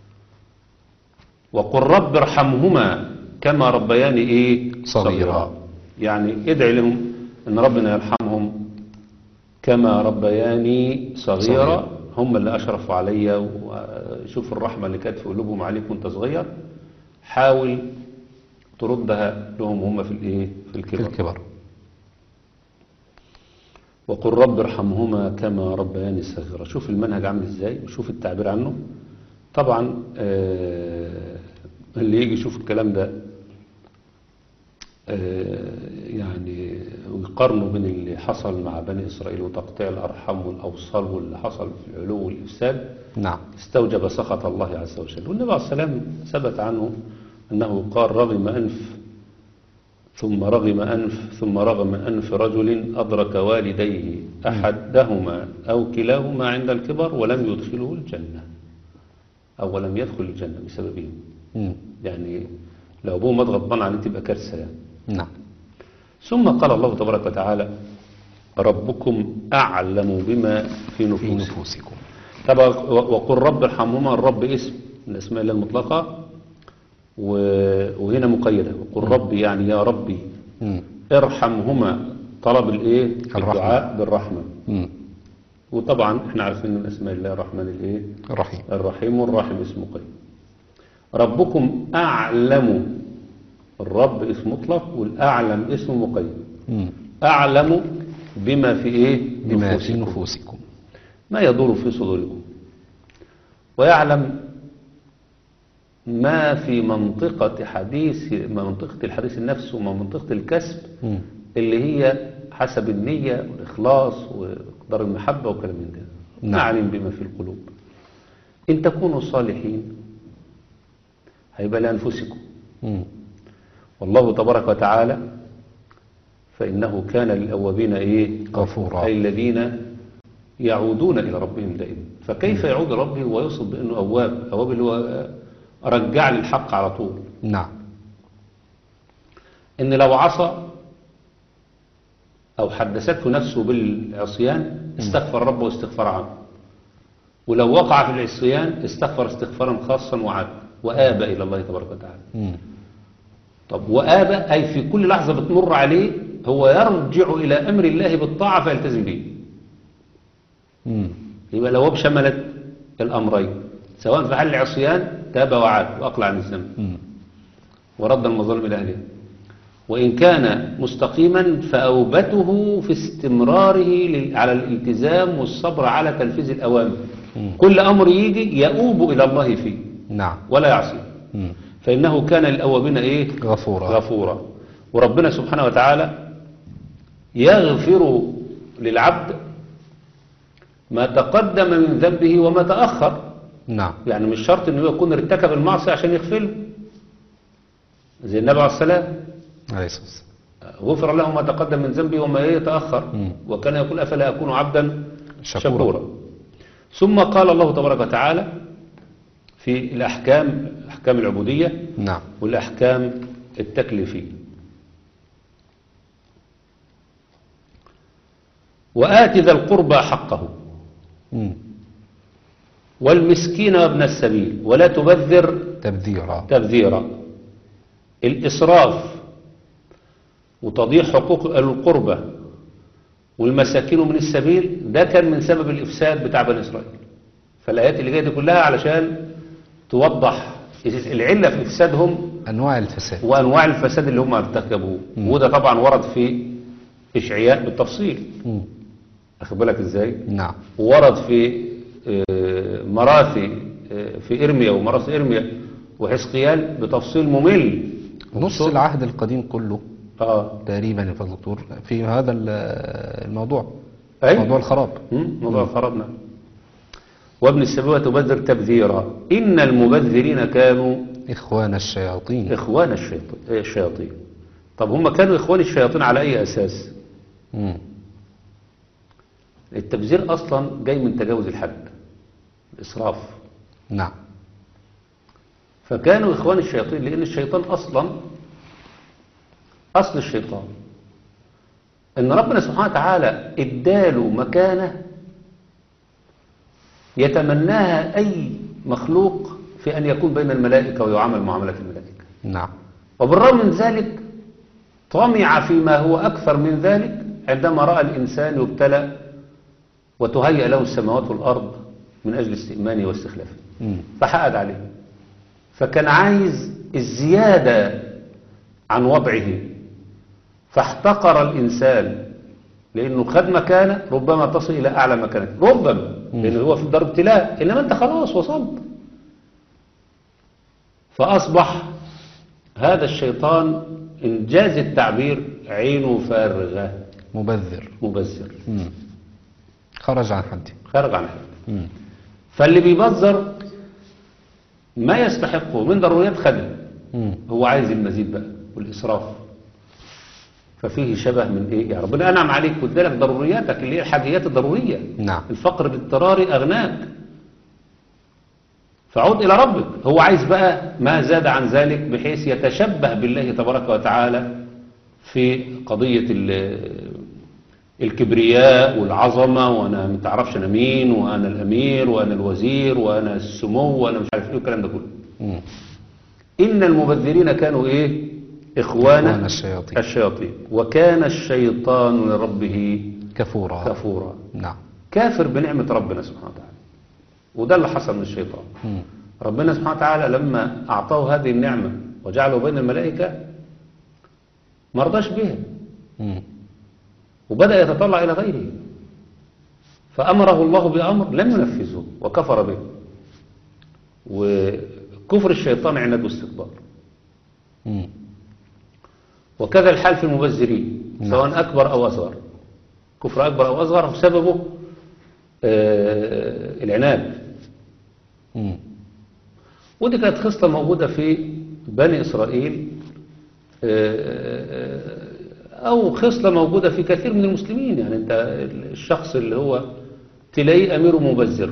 Speaker 3: وقل رب ارحمهما كما ربياني ايه
Speaker 2: صغيرا.
Speaker 3: يعني ادعي لهم ان ربنا يرحمهم كما ربياني صغيرا
Speaker 2: صغيرا.
Speaker 3: هم اللي اشرفوا عليا وشوف الرحمة اللي كانت في قلوبهم عليك وانت صغير حاول تردها لهم هم في الايه في
Speaker 2: في
Speaker 3: الكبر
Speaker 2: الكبر
Speaker 3: وقل رب ارحمهما كما ربياني صغيرا شوف المنهج عامل ازاي وشوف التعبير عنه طبعا آه، اللي يجي يشوف الكلام ده آه، يعني ويقارنوا بين اللي حصل مع بني إسرائيل وتقطيع الأرحام والأوصال واللي حصل في العلو والإفساد
Speaker 2: نعم
Speaker 3: استوجب سخط الله عز وجل والنبي عليه السلام ثبت عنه أنه قال رغم أنف ثم رغم أنف ثم رغم أنف رجل أدرك والديه أحدهما أو كلاهما عند الكبر ولم يدخله الجنة أو لم يدخل الجنة بسببهم
Speaker 2: مم.
Speaker 3: يعني لو أبوه مات غضبان عليه تبقى كارثة يعني
Speaker 2: نعم
Speaker 3: ثم قال الله تبارك وتعالى ربكم أعلم بما في
Speaker 2: في
Speaker 3: نفوسكم
Speaker 2: نفوسكم
Speaker 3: طبعا وقل رب ارحمهما الرب اسم من الاسماء الله المطلقة و- وهنا مقيدة وقل ربي يعني يا ربي
Speaker 2: مم.
Speaker 3: ارحمهما طلب الايه
Speaker 2: الرحمة.
Speaker 3: الدعاء بالرحمة
Speaker 2: مم.
Speaker 3: وطبعا احنا عارفين من اسماء الله الرحمن الايه
Speaker 2: الرحيم
Speaker 3: الرحيم والراحم اسمه قيم ربكم اعلم الرب اسم مطلق والاعلم اسم مقيد
Speaker 2: مم.
Speaker 3: اعلم بما في ايه
Speaker 2: بما في
Speaker 3: نفوسكم.
Speaker 2: نفوسكم
Speaker 3: ما يدور في صدوركم ويعلم ما في منطقة حديث منطقة الحديث النفس ومنطقة الكسب
Speaker 2: مم.
Speaker 3: اللي هي حسب النية والإخلاص وإقدار المحبة وكلام من ده
Speaker 2: نعم.
Speaker 3: نعلم بما في القلوب إن تكونوا صالحين هيبقى لأنفسكم
Speaker 2: مم.
Speaker 3: والله تبارك وتعالى فإنه كان للأوابين إيه
Speaker 2: غفورا.
Speaker 3: أي الذين يعودون إلى ربهم دائما فكيف يعود ربه ويوصف بأنه أواب أواب اللي هو رجع للحق على طول
Speaker 2: نعم
Speaker 3: إن لو عصى أو حدثته نفسه بالعصيان استغفر ربه واستغفر عنه ولو وقع في العصيان استغفر استغفارا خاصا وعاد وآب إلى الله تبارك وتعالى
Speaker 2: مم.
Speaker 3: طب وآب أي في كل لحظة بتمر عليه هو يرجع إلى أمر الله بالطاعة فيلتزم به
Speaker 2: مم.
Speaker 3: يبقى لو بشملت الأمرين سواء في حال العصيان تاب وعاد وأقلع عن الذنب
Speaker 2: مم.
Speaker 3: ورد المظالم إلى أهلها وإن كان مستقيما فأوبته في استمراره لل- على الالتزام والصبر على تنفيذ الأوامر
Speaker 2: مم.
Speaker 3: كل أمر يجي يؤوب إلى الله فيه
Speaker 2: نعم
Speaker 3: ولا يعصي
Speaker 2: مم.
Speaker 3: فإنه كان للأوابين إيه
Speaker 2: غفورا
Speaker 3: غفورا وربنا سبحانه وتعالى يغفر للعبد ما تقدم من ذنبه وما تأخر
Speaker 2: نعم
Speaker 3: يعني مش شرط انه يكون ارتكب المعصية عشان يغفر له زي النبي عليه السلام
Speaker 2: عليه الصلاة والسلام
Speaker 3: غفر له ما تقدم من ذنبه وما يتأخر
Speaker 2: مم.
Speaker 3: وكان يقول أفلا أكون عبدا
Speaker 2: شكورا.
Speaker 3: شكورا ثم قال الله تبارك وتعالى في الأحكام أحكام العبودية
Speaker 2: نعم
Speaker 3: والأحكام التكليفية وآت ذا القربى حقه
Speaker 2: مم.
Speaker 3: والمسكين وابن السبيل ولا تبذر
Speaker 2: تبذيرا
Speaker 3: تبذيرا الإسراف وتضييع حقوق القربى والمساكين من السبيل ده كان من سبب الإفساد بتاع بني إسرائيل فالآيات اللي جاية دي كلها علشان توضح العلة في إفسادهم
Speaker 2: أنواع الفساد
Speaker 3: وأنواع الفساد اللي هم ارتكبوه
Speaker 2: مم.
Speaker 3: وده طبعا ورد في إشعياء بالتفصيل
Speaker 2: مم.
Speaker 3: أخد بالك إزاي
Speaker 2: نعم
Speaker 3: ورد في آه، مراثي آه، في إرميا ومراثي إرميا وحزقيال بتفصيل ممل
Speaker 2: نص العهد القديم كله
Speaker 3: اه
Speaker 2: تقريبا يا فضل الدكتور في هذا ال- الموضوع
Speaker 3: أي؟
Speaker 2: موضوع الخراب
Speaker 3: مم، موضوع خربنا وابن السبوة تبذر تبذيرا إن المبذرين كانوا
Speaker 2: إخوان الشياطين
Speaker 3: إخوان الشيط- الشياطين طب هم كانوا إخوان الشياطين على أي أساس
Speaker 2: مم.
Speaker 3: التبذير أصلا جاي من تجاوز الحد الإسراف
Speaker 2: نعم
Speaker 3: فكانوا إخوان الشياطين لأن الشيطان أصلا أصل الشيطان إن ربنا سبحانه وتعالى اداله مكانة يتمناها أي مخلوق في أن يكون بين الملائكة ويعامل معاملة الملائكة
Speaker 2: نعم
Speaker 3: وبالرغم من ذلك طمع فيما هو أكثر من ذلك عندما رأى الإنسان يبتلى وتهيأ له السماوات والأرض من أجل استئمانه واستخلافه
Speaker 2: مم.
Speaker 3: فحقد عليه فكان عايز الزيادة عن وضعه فاحتقر الإنسان لأنه خد مكانة ربما تصل إلى أعلى مكانة ربما لأنه هو في دار ابتلاء إنما أنت خلاص وصلت فأصبح هذا الشيطان إنجاز التعبير عينه فارغة
Speaker 2: مبذر
Speaker 3: مبذر
Speaker 2: مم. خرج عن حده
Speaker 3: خارج عن حد
Speaker 2: مم.
Speaker 3: فاللي بيبذر ما يستحقه من ضروريات خدم
Speaker 2: مم.
Speaker 3: هو عايز المزيد بقى والإسراف ففيه شبه من إيه يا ربنا أنعم عليك وادالك ضرورياتك اللي هي الحاجيات الضرورية
Speaker 2: نعم
Speaker 3: الفقر باضطرار أغناك فعود إلى ربك هو عايز بقى ما زاد عن ذلك بحيث يتشبه بالله تبارك وتعالى في قضية ال- الكبرياء والعظمة وأنا ما تعرفش أنا مين وأنا الأمير وأنا الوزير وأنا السمو وأنا مش عارف إيه الكلام ده كله
Speaker 2: مم.
Speaker 3: إن المبذرين كانوا إيه إخوان
Speaker 2: إخوان الشياطين.
Speaker 3: الشياطين وكان الشيطان لربه
Speaker 2: كفورا
Speaker 3: كفورا
Speaker 2: نعم
Speaker 3: كافر بنعمة ربنا سبحانه وتعالى وده اللي حصل من الشيطان
Speaker 2: مم.
Speaker 3: ربنا سبحانه وتعالى لما أعطاه هذه النعمة وجعله بين الملائكة ما رضاش بها
Speaker 2: مم.
Speaker 3: وبدأ يتطلع إلى غيره فأمره الله بأمر لم ينفذه وكفر به وكفر الشيطان عناد واستكبار
Speaker 2: مم.
Speaker 3: وكذا الحال في المبذرين
Speaker 2: نعم.
Speaker 3: سواء أكبر أو أصغر كفر أكبر أو أصغر سببه آه، العناد
Speaker 2: مم.
Speaker 3: ودي كانت خصلة موجودة في بني إسرائيل آه، أو خصلة موجودة في كثير من المسلمين يعني أنت الشخص اللي هو تلاقيه أمير مبذر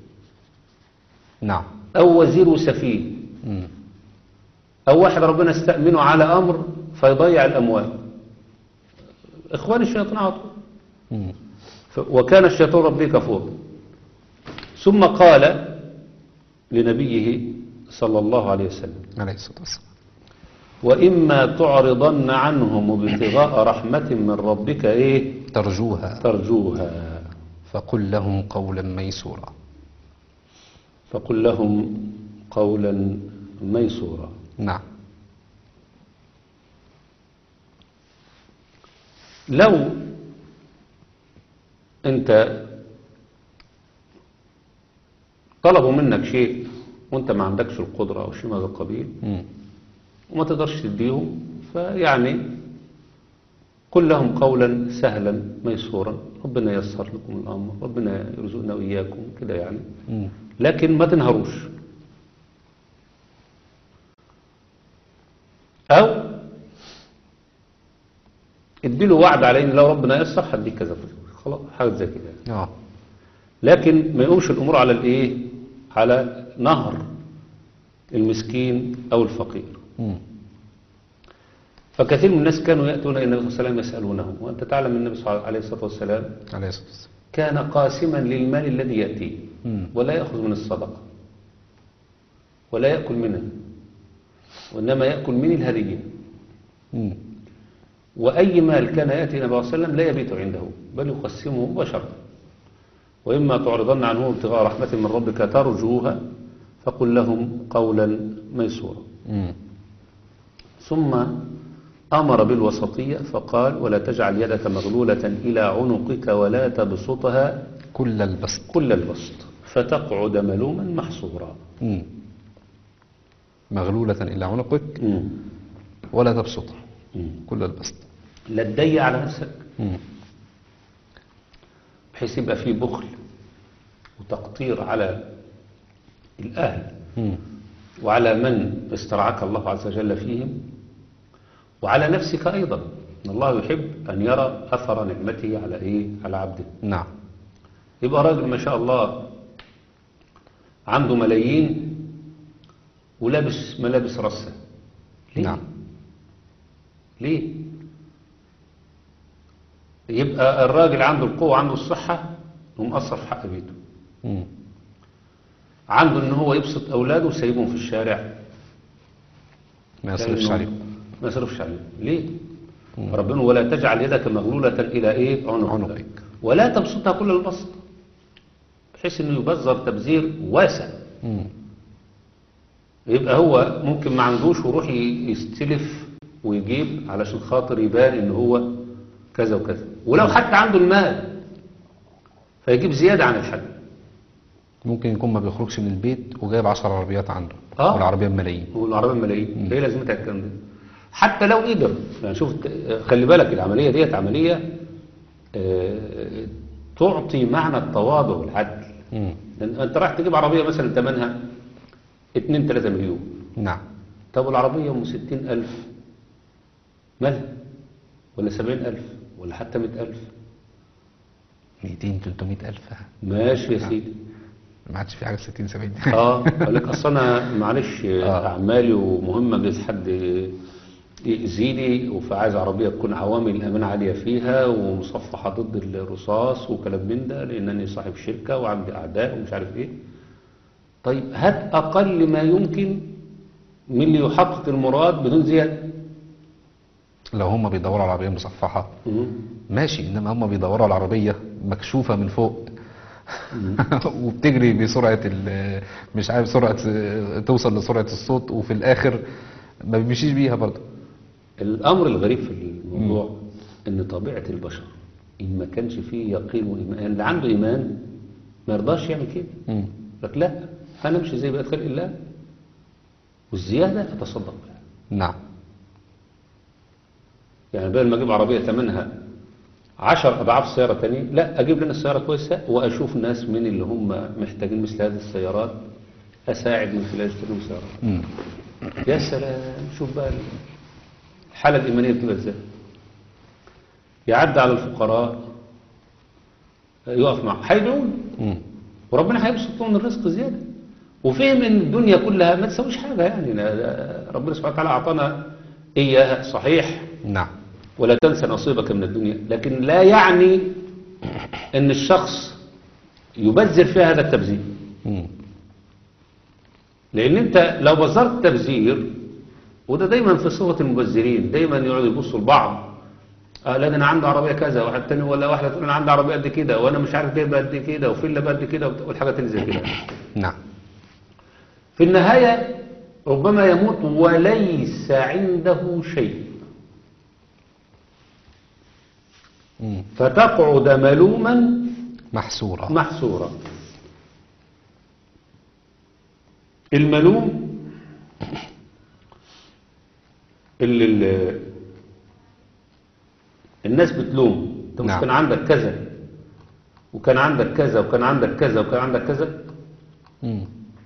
Speaker 2: نعم
Speaker 3: أو وزير سفيه
Speaker 2: مم.
Speaker 3: أو واحد ربنا استأمنه على أمر فيضيع الأموال إخوان الشياطين على طول
Speaker 2: مم.
Speaker 3: ف- وكان الشيطان ربي كفور ثم قال لنبيه صلى الله عليه وسلم
Speaker 2: عليه الصلاة والسلام
Speaker 3: وإما تعرضن عنهم ابتغاء رحمة من ربك إيه
Speaker 2: ترجوها
Speaker 3: ترجوها
Speaker 2: فقل لهم قولا ميسورا
Speaker 3: فقل لهم قولا ميسورا
Speaker 2: نعم
Speaker 3: لو أنت طلبوا منك شيء وانت ما عندكش القدرة أو شيء من هذا القبيل
Speaker 2: مم.
Speaker 3: وما تقدرش تديهم فيعني قل لهم قولا سهلا ميسورا ربنا ييسر لكم الأمر ربنا يرزقنا وإياكم كده يعني
Speaker 2: مم.
Speaker 3: لكن ما تنهروش أو اديله وعد على ان لو ربنا يسر هديك كذا خلاص حاجه زي كده
Speaker 2: اه
Speaker 3: لكن ما يقومش الامور على الايه على نهر المسكين او الفقير
Speaker 2: مم.
Speaker 3: فكثير من الناس كانوا ياتون الى النبي صلى الله عليه وسلم يسالونه وانت تعلم ان النبي صلى الله عليه الصلاه والسلام
Speaker 2: عليه الصلاة والسلام
Speaker 3: كان قاسما للمال الذي ياتيه
Speaker 2: مم.
Speaker 3: ولا ياخذ من الصدقه ولا ياكل منها وانما ياكل من الهديه
Speaker 2: مم.
Speaker 3: وأي مال كان يأتي النبي صلى الله عليه وسلم لا يبيت عنده بل يقسمه مباشرة وإما تعرضن عنه ابتغاء رحمة من ربك ترجوها فقل لهم قولا ميسورا
Speaker 2: مم.
Speaker 3: ثم أمر بالوسطية فقال ولا تجعل يدك مغلولة إلى عنقك ولا تبسطها
Speaker 2: كل البسط
Speaker 3: كل البسط فتقعد ملوما محصورا
Speaker 2: مم. مغلولة إلى عنقك
Speaker 3: مم.
Speaker 2: ولا تبسطها
Speaker 3: مم.
Speaker 2: كل البسط
Speaker 3: لا تضيق على نفسك
Speaker 2: مم.
Speaker 3: بحيث يبقى فيه بخل وتقطير على الأهل
Speaker 2: مم.
Speaker 3: وعلى من استرعاك الله عز وجل فيهم وعلى نفسك أيضا إن الله يحب أن يرى أثر نعمته على إيه على عبده
Speaker 2: نعم
Speaker 3: يبقى راجل ما شاء الله عنده ملايين ولابس ملابس رصة ليه؟
Speaker 2: نعم.
Speaker 3: ليه يبقى الراجل عنده القوة عنده الصحة ومقصر في حق بيته
Speaker 2: مم.
Speaker 3: عنده ان هو يبسط اولاده وسايبهم في الشارع
Speaker 2: ما يصرفش
Speaker 3: لأنه
Speaker 2: عليهم
Speaker 3: ما يصرفش عليهم ليه ربنا ولا تجعل يدك مغلولة الى ايه عنقك
Speaker 2: عنقك.
Speaker 3: ولا تبسطها كل البسط بحيث انه يبذر تبذير واسع
Speaker 2: مم.
Speaker 3: يبقى هو ممكن ما عندوش ويروح ي- يستلف ويجيب علشان خاطر يبان ان هو كذا وكذا ولو حتى عنده المال فيجيب زيادة عن الحد
Speaker 2: ممكن يكون ما بيخرجش من البيت وجايب 10 عربيات عنده
Speaker 3: آه.
Speaker 2: والعربية بملايين
Speaker 3: والعربية ملايين ايه لازمتها الكلام ده حتى لو قدر يعني شوف ت- خلي بالك العملية ديت عملية آه، تعطي معنى التواضع والعدل
Speaker 2: مم.
Speaker 3: لأن انت رايح تجيب عربية مثلا ثمنها 2 3 مليون
Speaker 2: نعم
Speaker 3: طب والعربية ام 60 ألف مالها ولا 70 ألف ولا حتى 100 ألف
Speaker 2: 200 300 ألف
Speaker 3: ماشي يا سيدي
Speaker 2: ما عادش في حاجة 60 70
Speaker 3: اه قال لك اصل انا معلش
Speaker 2: آه.
Speaker 3: اعمالي ومهمه جايز حد يأذيني فعايز عربيه تكون عوامل الامان عاليه فيها ومصفحه ضد الرصاص وكلام من ده لانني صاحب شركه وعندي اعداء ومش عارف ايه طيب هات اقل ما يمكن من اللي يحقق المراد بدون زياده
Speaker 2: لو هم بيدوروا على عربية مصفحة
Speaker 3: مم.
Speaker 2: ماشي انما هم بيدوروا على العربية مكشوفة من فوق وبتجري بسرعة ال- مش عارف سرعة توصل لسرعة الصوت وفي الآخر ما بيمشيش بيها برضه
Speaker 3: الامر الغريب في الموضوع ان طبيعه البشر ان ما كانش فيه يقين وايمان اللي عنده ايمان ما يرضاش يعمل كده
Speaker 2: مم.
Speaker 3: لك لا انا امشي زي بقيه خلق الله والزياده اتصدق بها
Speaker 2: نعم
Speaker 3: يعني بدل ما اجيب عربيه ثمنها 10 اضعاف سياره ثانيه لا اجيب لنا السياره كويسه واشوف ناس من اللي هم محتاجين مثل هذه السيارات اساعد من خلال اشتريهم سيارات
Speaker 2: مم.
Speaker 3: يا سلام شوف بقى الحالة الإيمانية بتبقى ازاي يعدي على الفقراء يقف معه هيدعون
Speaker 2: مم.
Speaker 3: وربنا هيبسط لهم الرزق زيادة وفهم ان الدنيا كلها ما تسويش حاجة يعني لا- لا- ربنا سبحانه وتعالى أعطانا إياها صحيح
Speaker 2: نعم
Speaker 3: ولا تنسى نصيبك من الدنيا لكن لا يعني ان الشخص يبذر فيها هذا التبذير
Speaker 2: مم.
Speaker 3: لان انت لو بذرت تبذير وده دايما في صفة المبذرين دايما يقعدوا يبصوا لبعض آه لا ده انا عندي عربيه كذا واحد تاني ولا واحده تقول انا عندي عربيه قد كده وانا مش عارف جايبه قد كده وفيلا قد كده والحاجات اللي زي كده
Speaker 2: نعم
Speaker 3: في النهايه ربما يموت وليس عنده شيء
Speaker 2: مم.
Speaker 3: فتقعد ملوما
Speaker 2: محسورة
Speaker 3: محسورا الملوم اللي اللي الناس بتلوم انت مش
Speaker 2: نعم.
Speaker 3: كان عندك كذا وكان عندك كذا وكان عندك كذا وكان عندك كذا
Speaker 2: مم.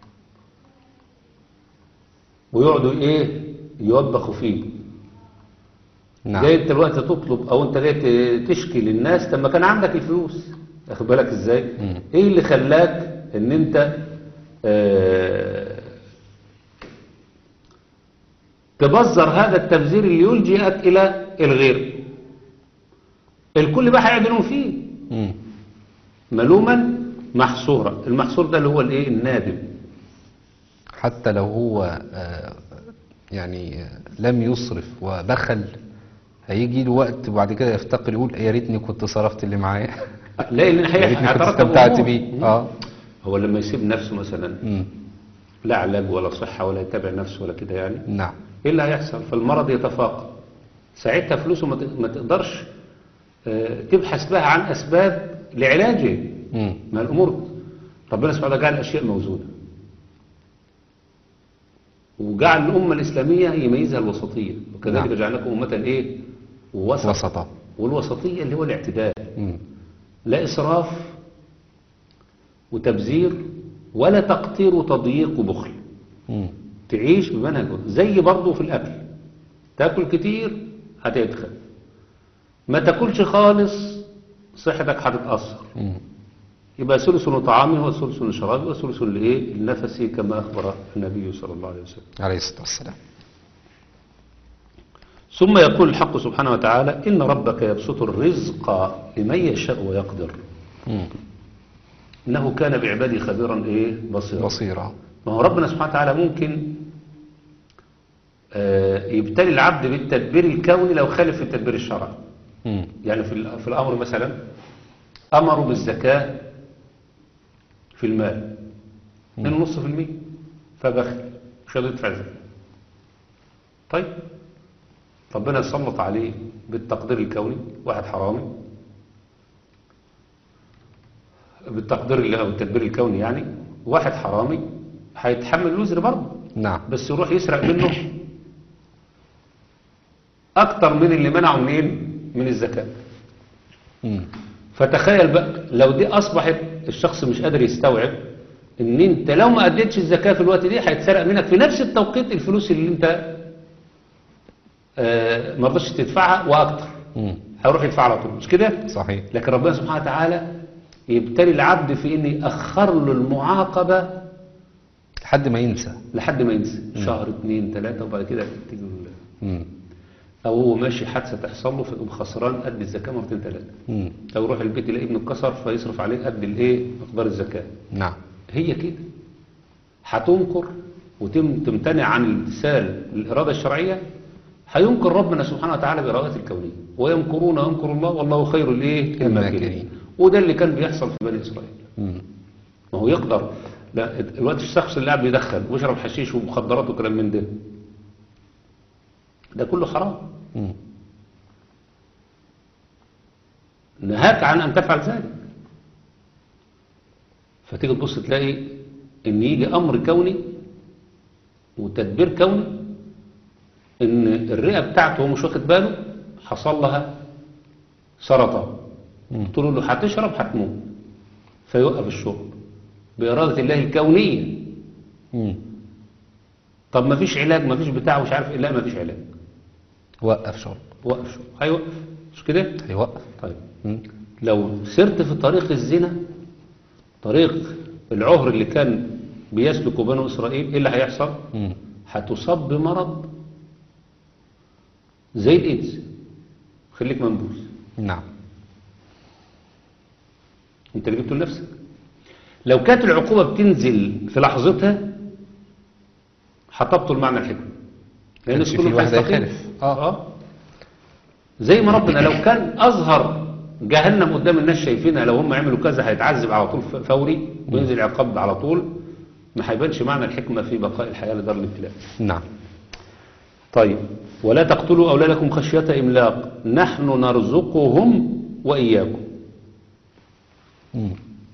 Speaker 3: ويقعدوا ايه يوبخوا فيه
Speaker 2: نعم
Speaker 3: جاي انت دلوقتي تطلب او انت جاي ت- تشكي للناس طب ما كان عندك الفلوس واخد بالك ازاي
Speaker 2: مم.
Speaker 3: ايه اللي خلاك ان انت آه تبذر هذا التبذير اللي يلجئك الى الغير الكل بقى هيعدلون فيه
Speaker 2: مم.
Speaker 3: ملوما محصورا المحصور ده اللي هو الايه النادم
Speaker 2: حتى لو هو آه، يعني آه، لم يصرف وبخل هيجي له وقت وبعد كده يفتقر يقول يا ريتني كنت صرفت اللي معايا
Speaker 3: لا اللي
Speaker 2: يا ريتني كنت
Speaker 3: هيترتب
Speaker 2: استمتعت
Speaker 3: أمور.
Speaker 2: بيه اه
Speaker 3: هو لما يسيب نفسه مثلا
Speaker 2: مم.
Speaker 3: لا علاج ولا صحة ولا يتابع نفسه ولا كده يعني
Speaker 2: نعم
Speaker 3: ايه اللي هيحصل فالمرض يتفاقم ساعتها فلوسه ما ت- ما تقدرش آه، تبحث بها عن اسباب لعلاجه
Speaker 2: مم.
Speaker 3: ما الامور ربنا سبحانه وتعالى جعل الاشياء موجوده وجعل الامه الاسلاميه يميزها الوسطيه وكذلك
Speaker 2: نعم.
Speaker 3: جعلناكم امه ايه وسط
Speaker 2: وسطا
Speaker 3: والوسطيه اللي هو الاعتدال
Speaker 2: مم.
Speaker 3: لا اسراف وتبذير ولا تقتير وتضييق وبخل
Speaker 2: مم.
Speaker 3: تعيش بمنهج زي برضه في الأكل تاكل كتير هتدخل ما تاكلش خالص صحتك هتتأثر
Speaker 2: مم.
Speaker 3: يبقى ثلث لطعامه وثلث لشرابه وثلث لإيه لنفسه كما أخبر النبي صلى الله عليه وسلم
Speaker 2: عليه الصلاة والسلام
Speaker 3: ثم يقول الحق سبحانه وتعالى إن ربك يبسط الرزق لمن يشاء ويقدر
Speaker 2: مم.
Speaker 3: إنه كان بعباده خبيرا إيه بصيرا
Speaker 2: بصيرة
Speaker 3: ما هو ربنا سبحانه وتعالى ممكن آه، يبتلي العبد بالتدبير الكوني لو خالف في التدبير الشرعي
Speaker 2: مم.
Speaker 3: يعني في ال- في الأمر مثلا أمروا بالزكاة في المال 2.5% فبخل مش قادر يدفع زكاة طيب ربنا يسلط عليه بالتقدير الكوني واحد بالتقدير ال- أو التدبير الكوني يعني واحد حرامي هيتحمل الوزر برضه
Speaker 2: نعم
Speaker 3: بس يروح يسرق منه اكتر من اللي منعه منين من الزكاة
Speaker 2: مم.
Speaker 3: فتخيل بقى لو دي اصبحت الشخص مش قادر يستوعب ان انت لو ما اديتش الزكاة في الوقت دي هيتسرق منك في نفس التوقيت الفلوس اللي انت آه، ما رضيتش تدفعها واكتر
Speaker 2: مم.
Speaker 3: هيروح يدفع على طول مش كده
Speaker 2: صحيح
Speaker 3: لكن ربنا سبحانه وتعالى يبتلي العبد في ان يأخر له المعاقبة
Speaker 2: لحد ما ينسى
Speaker 3: لحد ما ينسى شهر اتنين تلاتة وبعد كده تيجي ال-
Speaker 2: مم.
Speaker 3: او هو ماشي حادثة تحصل له فيقوم خسران قد الزكاة مرتين تلاتة
Speaker 2: مم.
Speaker 3: او يروح البيت يلاقي ابنه اتكسر فيصرف عليه قد الايه مقدار الزكاة
Speaker 2: نعم
Speaker 3: هي كده هتنكر وتمتنع عن الامتثال للإرادة الشرعية هينكر ربنا سبحانه وتعالى بإرادته الكونية ويمكرون ويمكر الله والله خير الايه
Speaker 2: الماكرين.
Speaker 3: وده اللي كان بيحصل في بني إسرائيل
Speaker 2: مم.
Speaker 3: ما هو يقدر لا الوقت الشخص اللي قاعد بيدخن ويشرب حشيش ومخدرات وكلام من ده ده كله حرام
Speaker 2: مم.
Speaker 3: نهاك عن أن تفعل ذلك فتيجي تبص تلاقي ان يجي امر كوني وتدبير كوني ان الرئه بتاعته هو مش واخد باله حصل لها سرطان
Speaker 2: مم.
Speaker 3: قلت له هتشرب هتموت فيوقف الشرب بإرادة الله الكونية
Speaker 2: مم.
Speaker 3: طب ما فيش علاج ما فيش بتاع مش عارف إيه لا ما فيش علاج
Speaker 2: وقف شرب
Speaker 3: وقف شرب هيوقف مش كده
Speaker 2: هيوقف
Speaker 3: طيب
Speaker 2: مم.
Speaker 3: لو سرت في طريق الزنا طريق العهر اللي كان بيسلكه بنو إسرائيل إيه اللي هيحصل
Speaker 2: مم.
Speaker 3: هتصاب بمرض زي الإيدز خليك منبوس
Speaker 2: نعم
Speaker 3: انت اللي جبته لنفسك لو كانت العقوبة بتنزل في لحظتها هتبطل معنى الحكمة لأن
Speaker 2: كانش
Speaker 3: كله
Speaker 2: في واحد
Speaker 3: هيستقيم.
Speaker 2: هيخالف. آه.
Speaker 3: اه زي ما ربنا لو كان أظهر جهنم قدام الناس شايفينها لو هم عملوا كذا هيتعذب على طول ف- فوري وينزل عقاب على طول ما هيبانش معنى الحكمة في بقاء الحياة لدار الابتلاء
Speaker 2: نعم
Speaker 3: طيب ولا تقتلوا أولادكم خشية إملاق نحن نرزقهم وإياكم
Speaker 2: مم.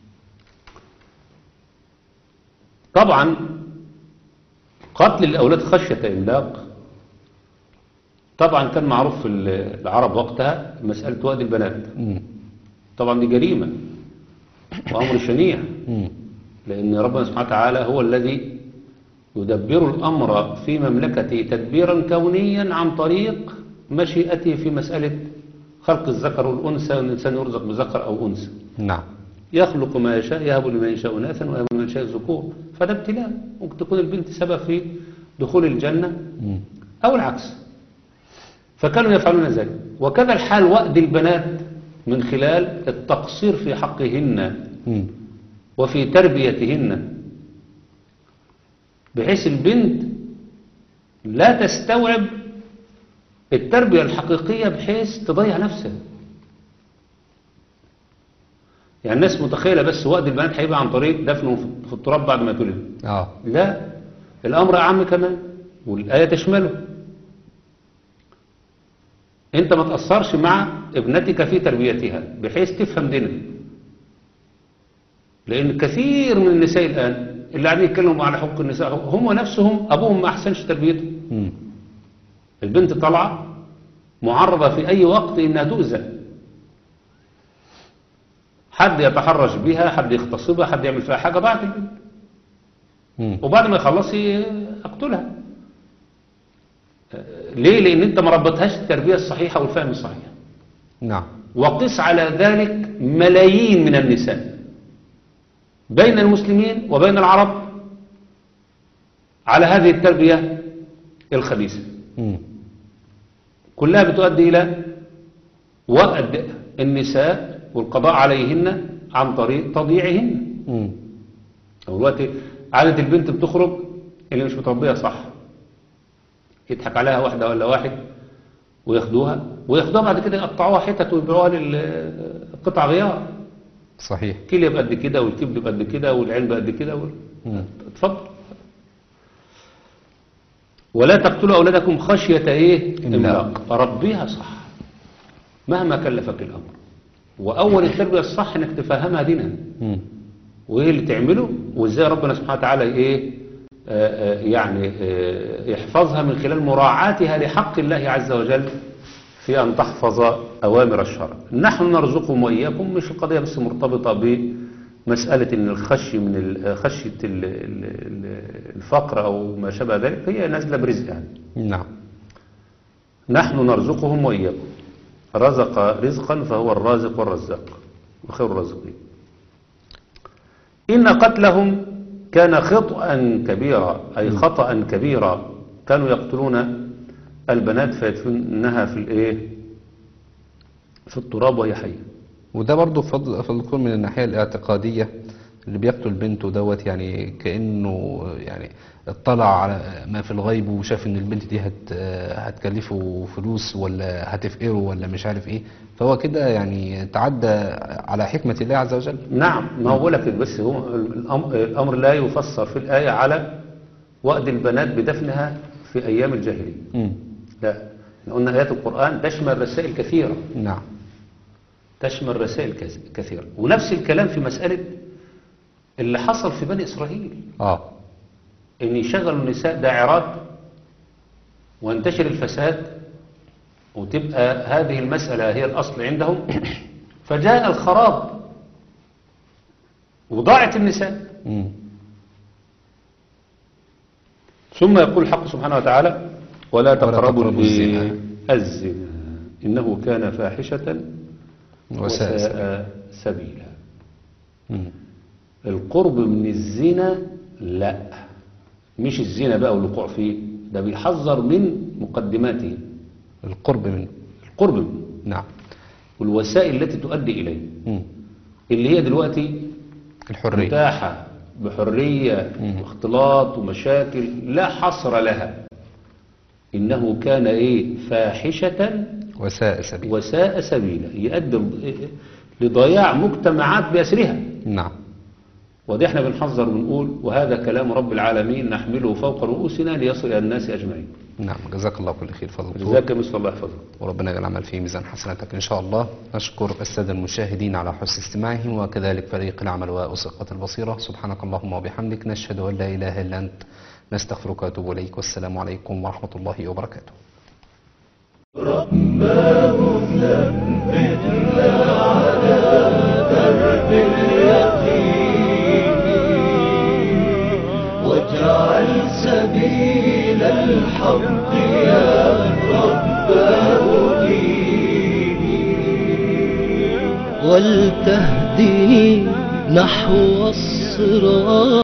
Speaker 3: طبعا قتل الأولاد خشية إملاق طبعا كان معروف في العرب وقتها مسألة وأد البنات
Speaker 2: مم.
Speaker 3: طبعا دي جريمة وأمر شنيع
Speaker 2: مم.
Speaker 3: لأن ربنا سبحانه وتعالى هو الذي يدبر الأمر في مملكته تدبيرا كونيا عن طريق مشيئته في مسألة خلق الذكر والأنثى والإنسان يرزق بذكر أو أنثى
Speaker 2: نعم
Speaker 3: يخلق ما يشاء يهب لمن يشاء إناثا ويهب لمن يشاء الذكور فده ابتلاء ممكن تكون البنت سبب في دخول الجنة
Speaker 2: مم.
Speaker 3: أو العكس فكانوا يفعلون ذلك وكذا الحال وأد البنات من خلال التقصير في حقهن
Speaker 2: مم.
Speaker 3: وفي تربيتهن بحيث البنت لا تستوعب التربية الحقيقية بحيث تضيع نفسها يعني الناس متخيلة بس وقت البنات هيبقى عن طريق دفنه في التراب بعد ما تولد
Speaker 2: اه
Speaker 3: لا الأمر أعم كمان والآية تشمله أنت ما تأثرش مع ابنتك في تربيتها بحيث تفهم دينها لأن كثير من النساء الآن اللي قاعدين يتكلموا على حقوق النساء هم نفسهم أبوهم ما أحسنش تربيتهم
Speaker 2: مم.
Speaker 3: البنت طالعة معرضة في أي وقت إنها تؤذى حد يتحرش بها حد يغتصبها حد يعمل فيها حاجة ضاعت البنت
Speaker 2: مم.
Speaker 3: وبعد ما يخلص اقتلها آه، ليه لان انت ما ربطهاش التربيه الصحيحه والفهم الصحيح
Speaker 2: نعم
Speaker 3: وقس على ذلك ملايين من النساء بين المسلمين وبين العرب على هذه التربيه الخبيثه
Speaker 2: مم. كلها
Speaker 3: كلها بتؤدي الى وأد النساء والقضاء عليهن عن طريق تضييعهن
Speaker 2: مم.
Speaker 3: أو دلوقتي عادة البنت بتخرج اللي مش متربية صح يضحك عليها واحدة ولا واحد وياخدوها وياخدوها بعد كده يقطعوها حتت ويبيعوها للقطع غيار
Speaker 2: صحيح
Speaker 3: كيليا بقد كده والكبد بقد كده والعين بقد كده وال...
Speaker 2: مم.
Speaker 3: اتفضل ولا تقتلوا أولادكم خشية إيه
Speaker 2: إملاق.
Speaker 3: ربيها صح مهما كلفك الأمر وأول التربية الصح إنك تفهمها دينها
Speaker 2: مم.
Speaker 3: وايه اللي تعمله وازاي ربنا سبحانه وتعالى ايه آه، آه، يعني آه، يحفظها من خلال مراعاتها لحق الله عز وجل في أن تحفظ أوامر الشرع نحن نرزقكم وإياكم مش القضية بس مرتبطة بمسألة إن الخشي من ال- خشية ال- ال- ال- الفقر أو ما شابه ذلك هي نازلة برزق يعني
Speaker 2: نعم
Speaker 3: نحن نرزقهم وإياكم رزق رزقا فهو الرازق والرزاق وخير الرازقين إن قتلهم كان خطأ كبيرا أي خطأ كبيرا كانوا يقتلون البنات فيدفنها في الإيه في التراب وهي حية
Speaker 2: وده برضه فضل فضل من الناحية الاعتقادية اللي بيقتل بنته دوت يعني كأنه يعني اطلع على ما في الغيب وشاف ان البنت دي هت هتكلفه فلوس ولا هتفقره ولا مش عارف ايه فهو كده يعني تعدى على حكمة الله عز وجل
Speaker 3: نعم ما هو لك بس هو الأمر, الأمر لا يفسر في الآية على وأد البنات بدفنها في أيام الجاهلية
Speaker 2: مم.
Speaker 3: لا إحنا قلنا آيات القرآن تشمل رسائل كثيرة
Speaker 2: نعم
Speaker 3: تشمل رسائل كث- كثيرة ونفس الكلام في مسألة اللي حصل في بني إسرائيل
Speaker 2: اه
Speaker 3: إن يشغلوا النساء داعرات وينتشر الفساد وتبقى هذه المسألة هي الأصل عندهم فجاء الخراب وضاعت النساء
Speaker 2: مم.
Speaker 3: ثم يقول الحق سبحانه وتعالى ولا تقربوا
Speaker 2: تقربوا
Speaker 3: الزنا
Speaker 2: الزنا.
Speaker 3: الزنا إنه كان فاحشة
Speaker 2: وساء سبيل.
Speaker 3: وساء سبيلا
Speaker 2: مم.
Speaker 3: القرب من الزنا لا مش الزنا بقى والوقوع فيه ده بيحذر من مقدماته
Speaker 2: القرب منه
Speaker 3: القرب منه
Speaker 2: نعم
Speaker 3: والوسائل التي تؤدي إليه
Speaker 2: مم.
Speaker 3: اللي هي دلوقتي
Speaker 2: الحرية
Speaker 3: متاحة بحرية واختلاط ومشاكل لا حصر لها إنه كان إيه فاحشة
Speaker 2: وساء سبيل
Speaker 3: وساء سبيلا يؤدي لضياع مجتمعات بأسرها
Speaker 2: نعم
Speaker 3: ودي احنا بنحذر ونقول وهذا كلام رب العالمين نحمله فوق رؤوسنا ليصل إلى الناس أجمعين
Speaker 2: نعم جزاك الله كل خير فضل الدكتور.
Speaker 3: جزاك مثل الله يحفظك
Speaker 2: وربنا يجعل العمل في ميزان حسناتك إن شاء الله نشكر السادة المشاهدين على حسن استماعهم وكذلك فريق العمل وأسقة البصيرة سبحانك اللهم وبحمدك نشهد أن لا إله إلا أنت نستغفرك ونتوب إليك والسلام عليكم ورحمة الله وبركاته
Speaker 1: واجعل سبيل الحق يا رباه ديني ولتهدني نحو الصراط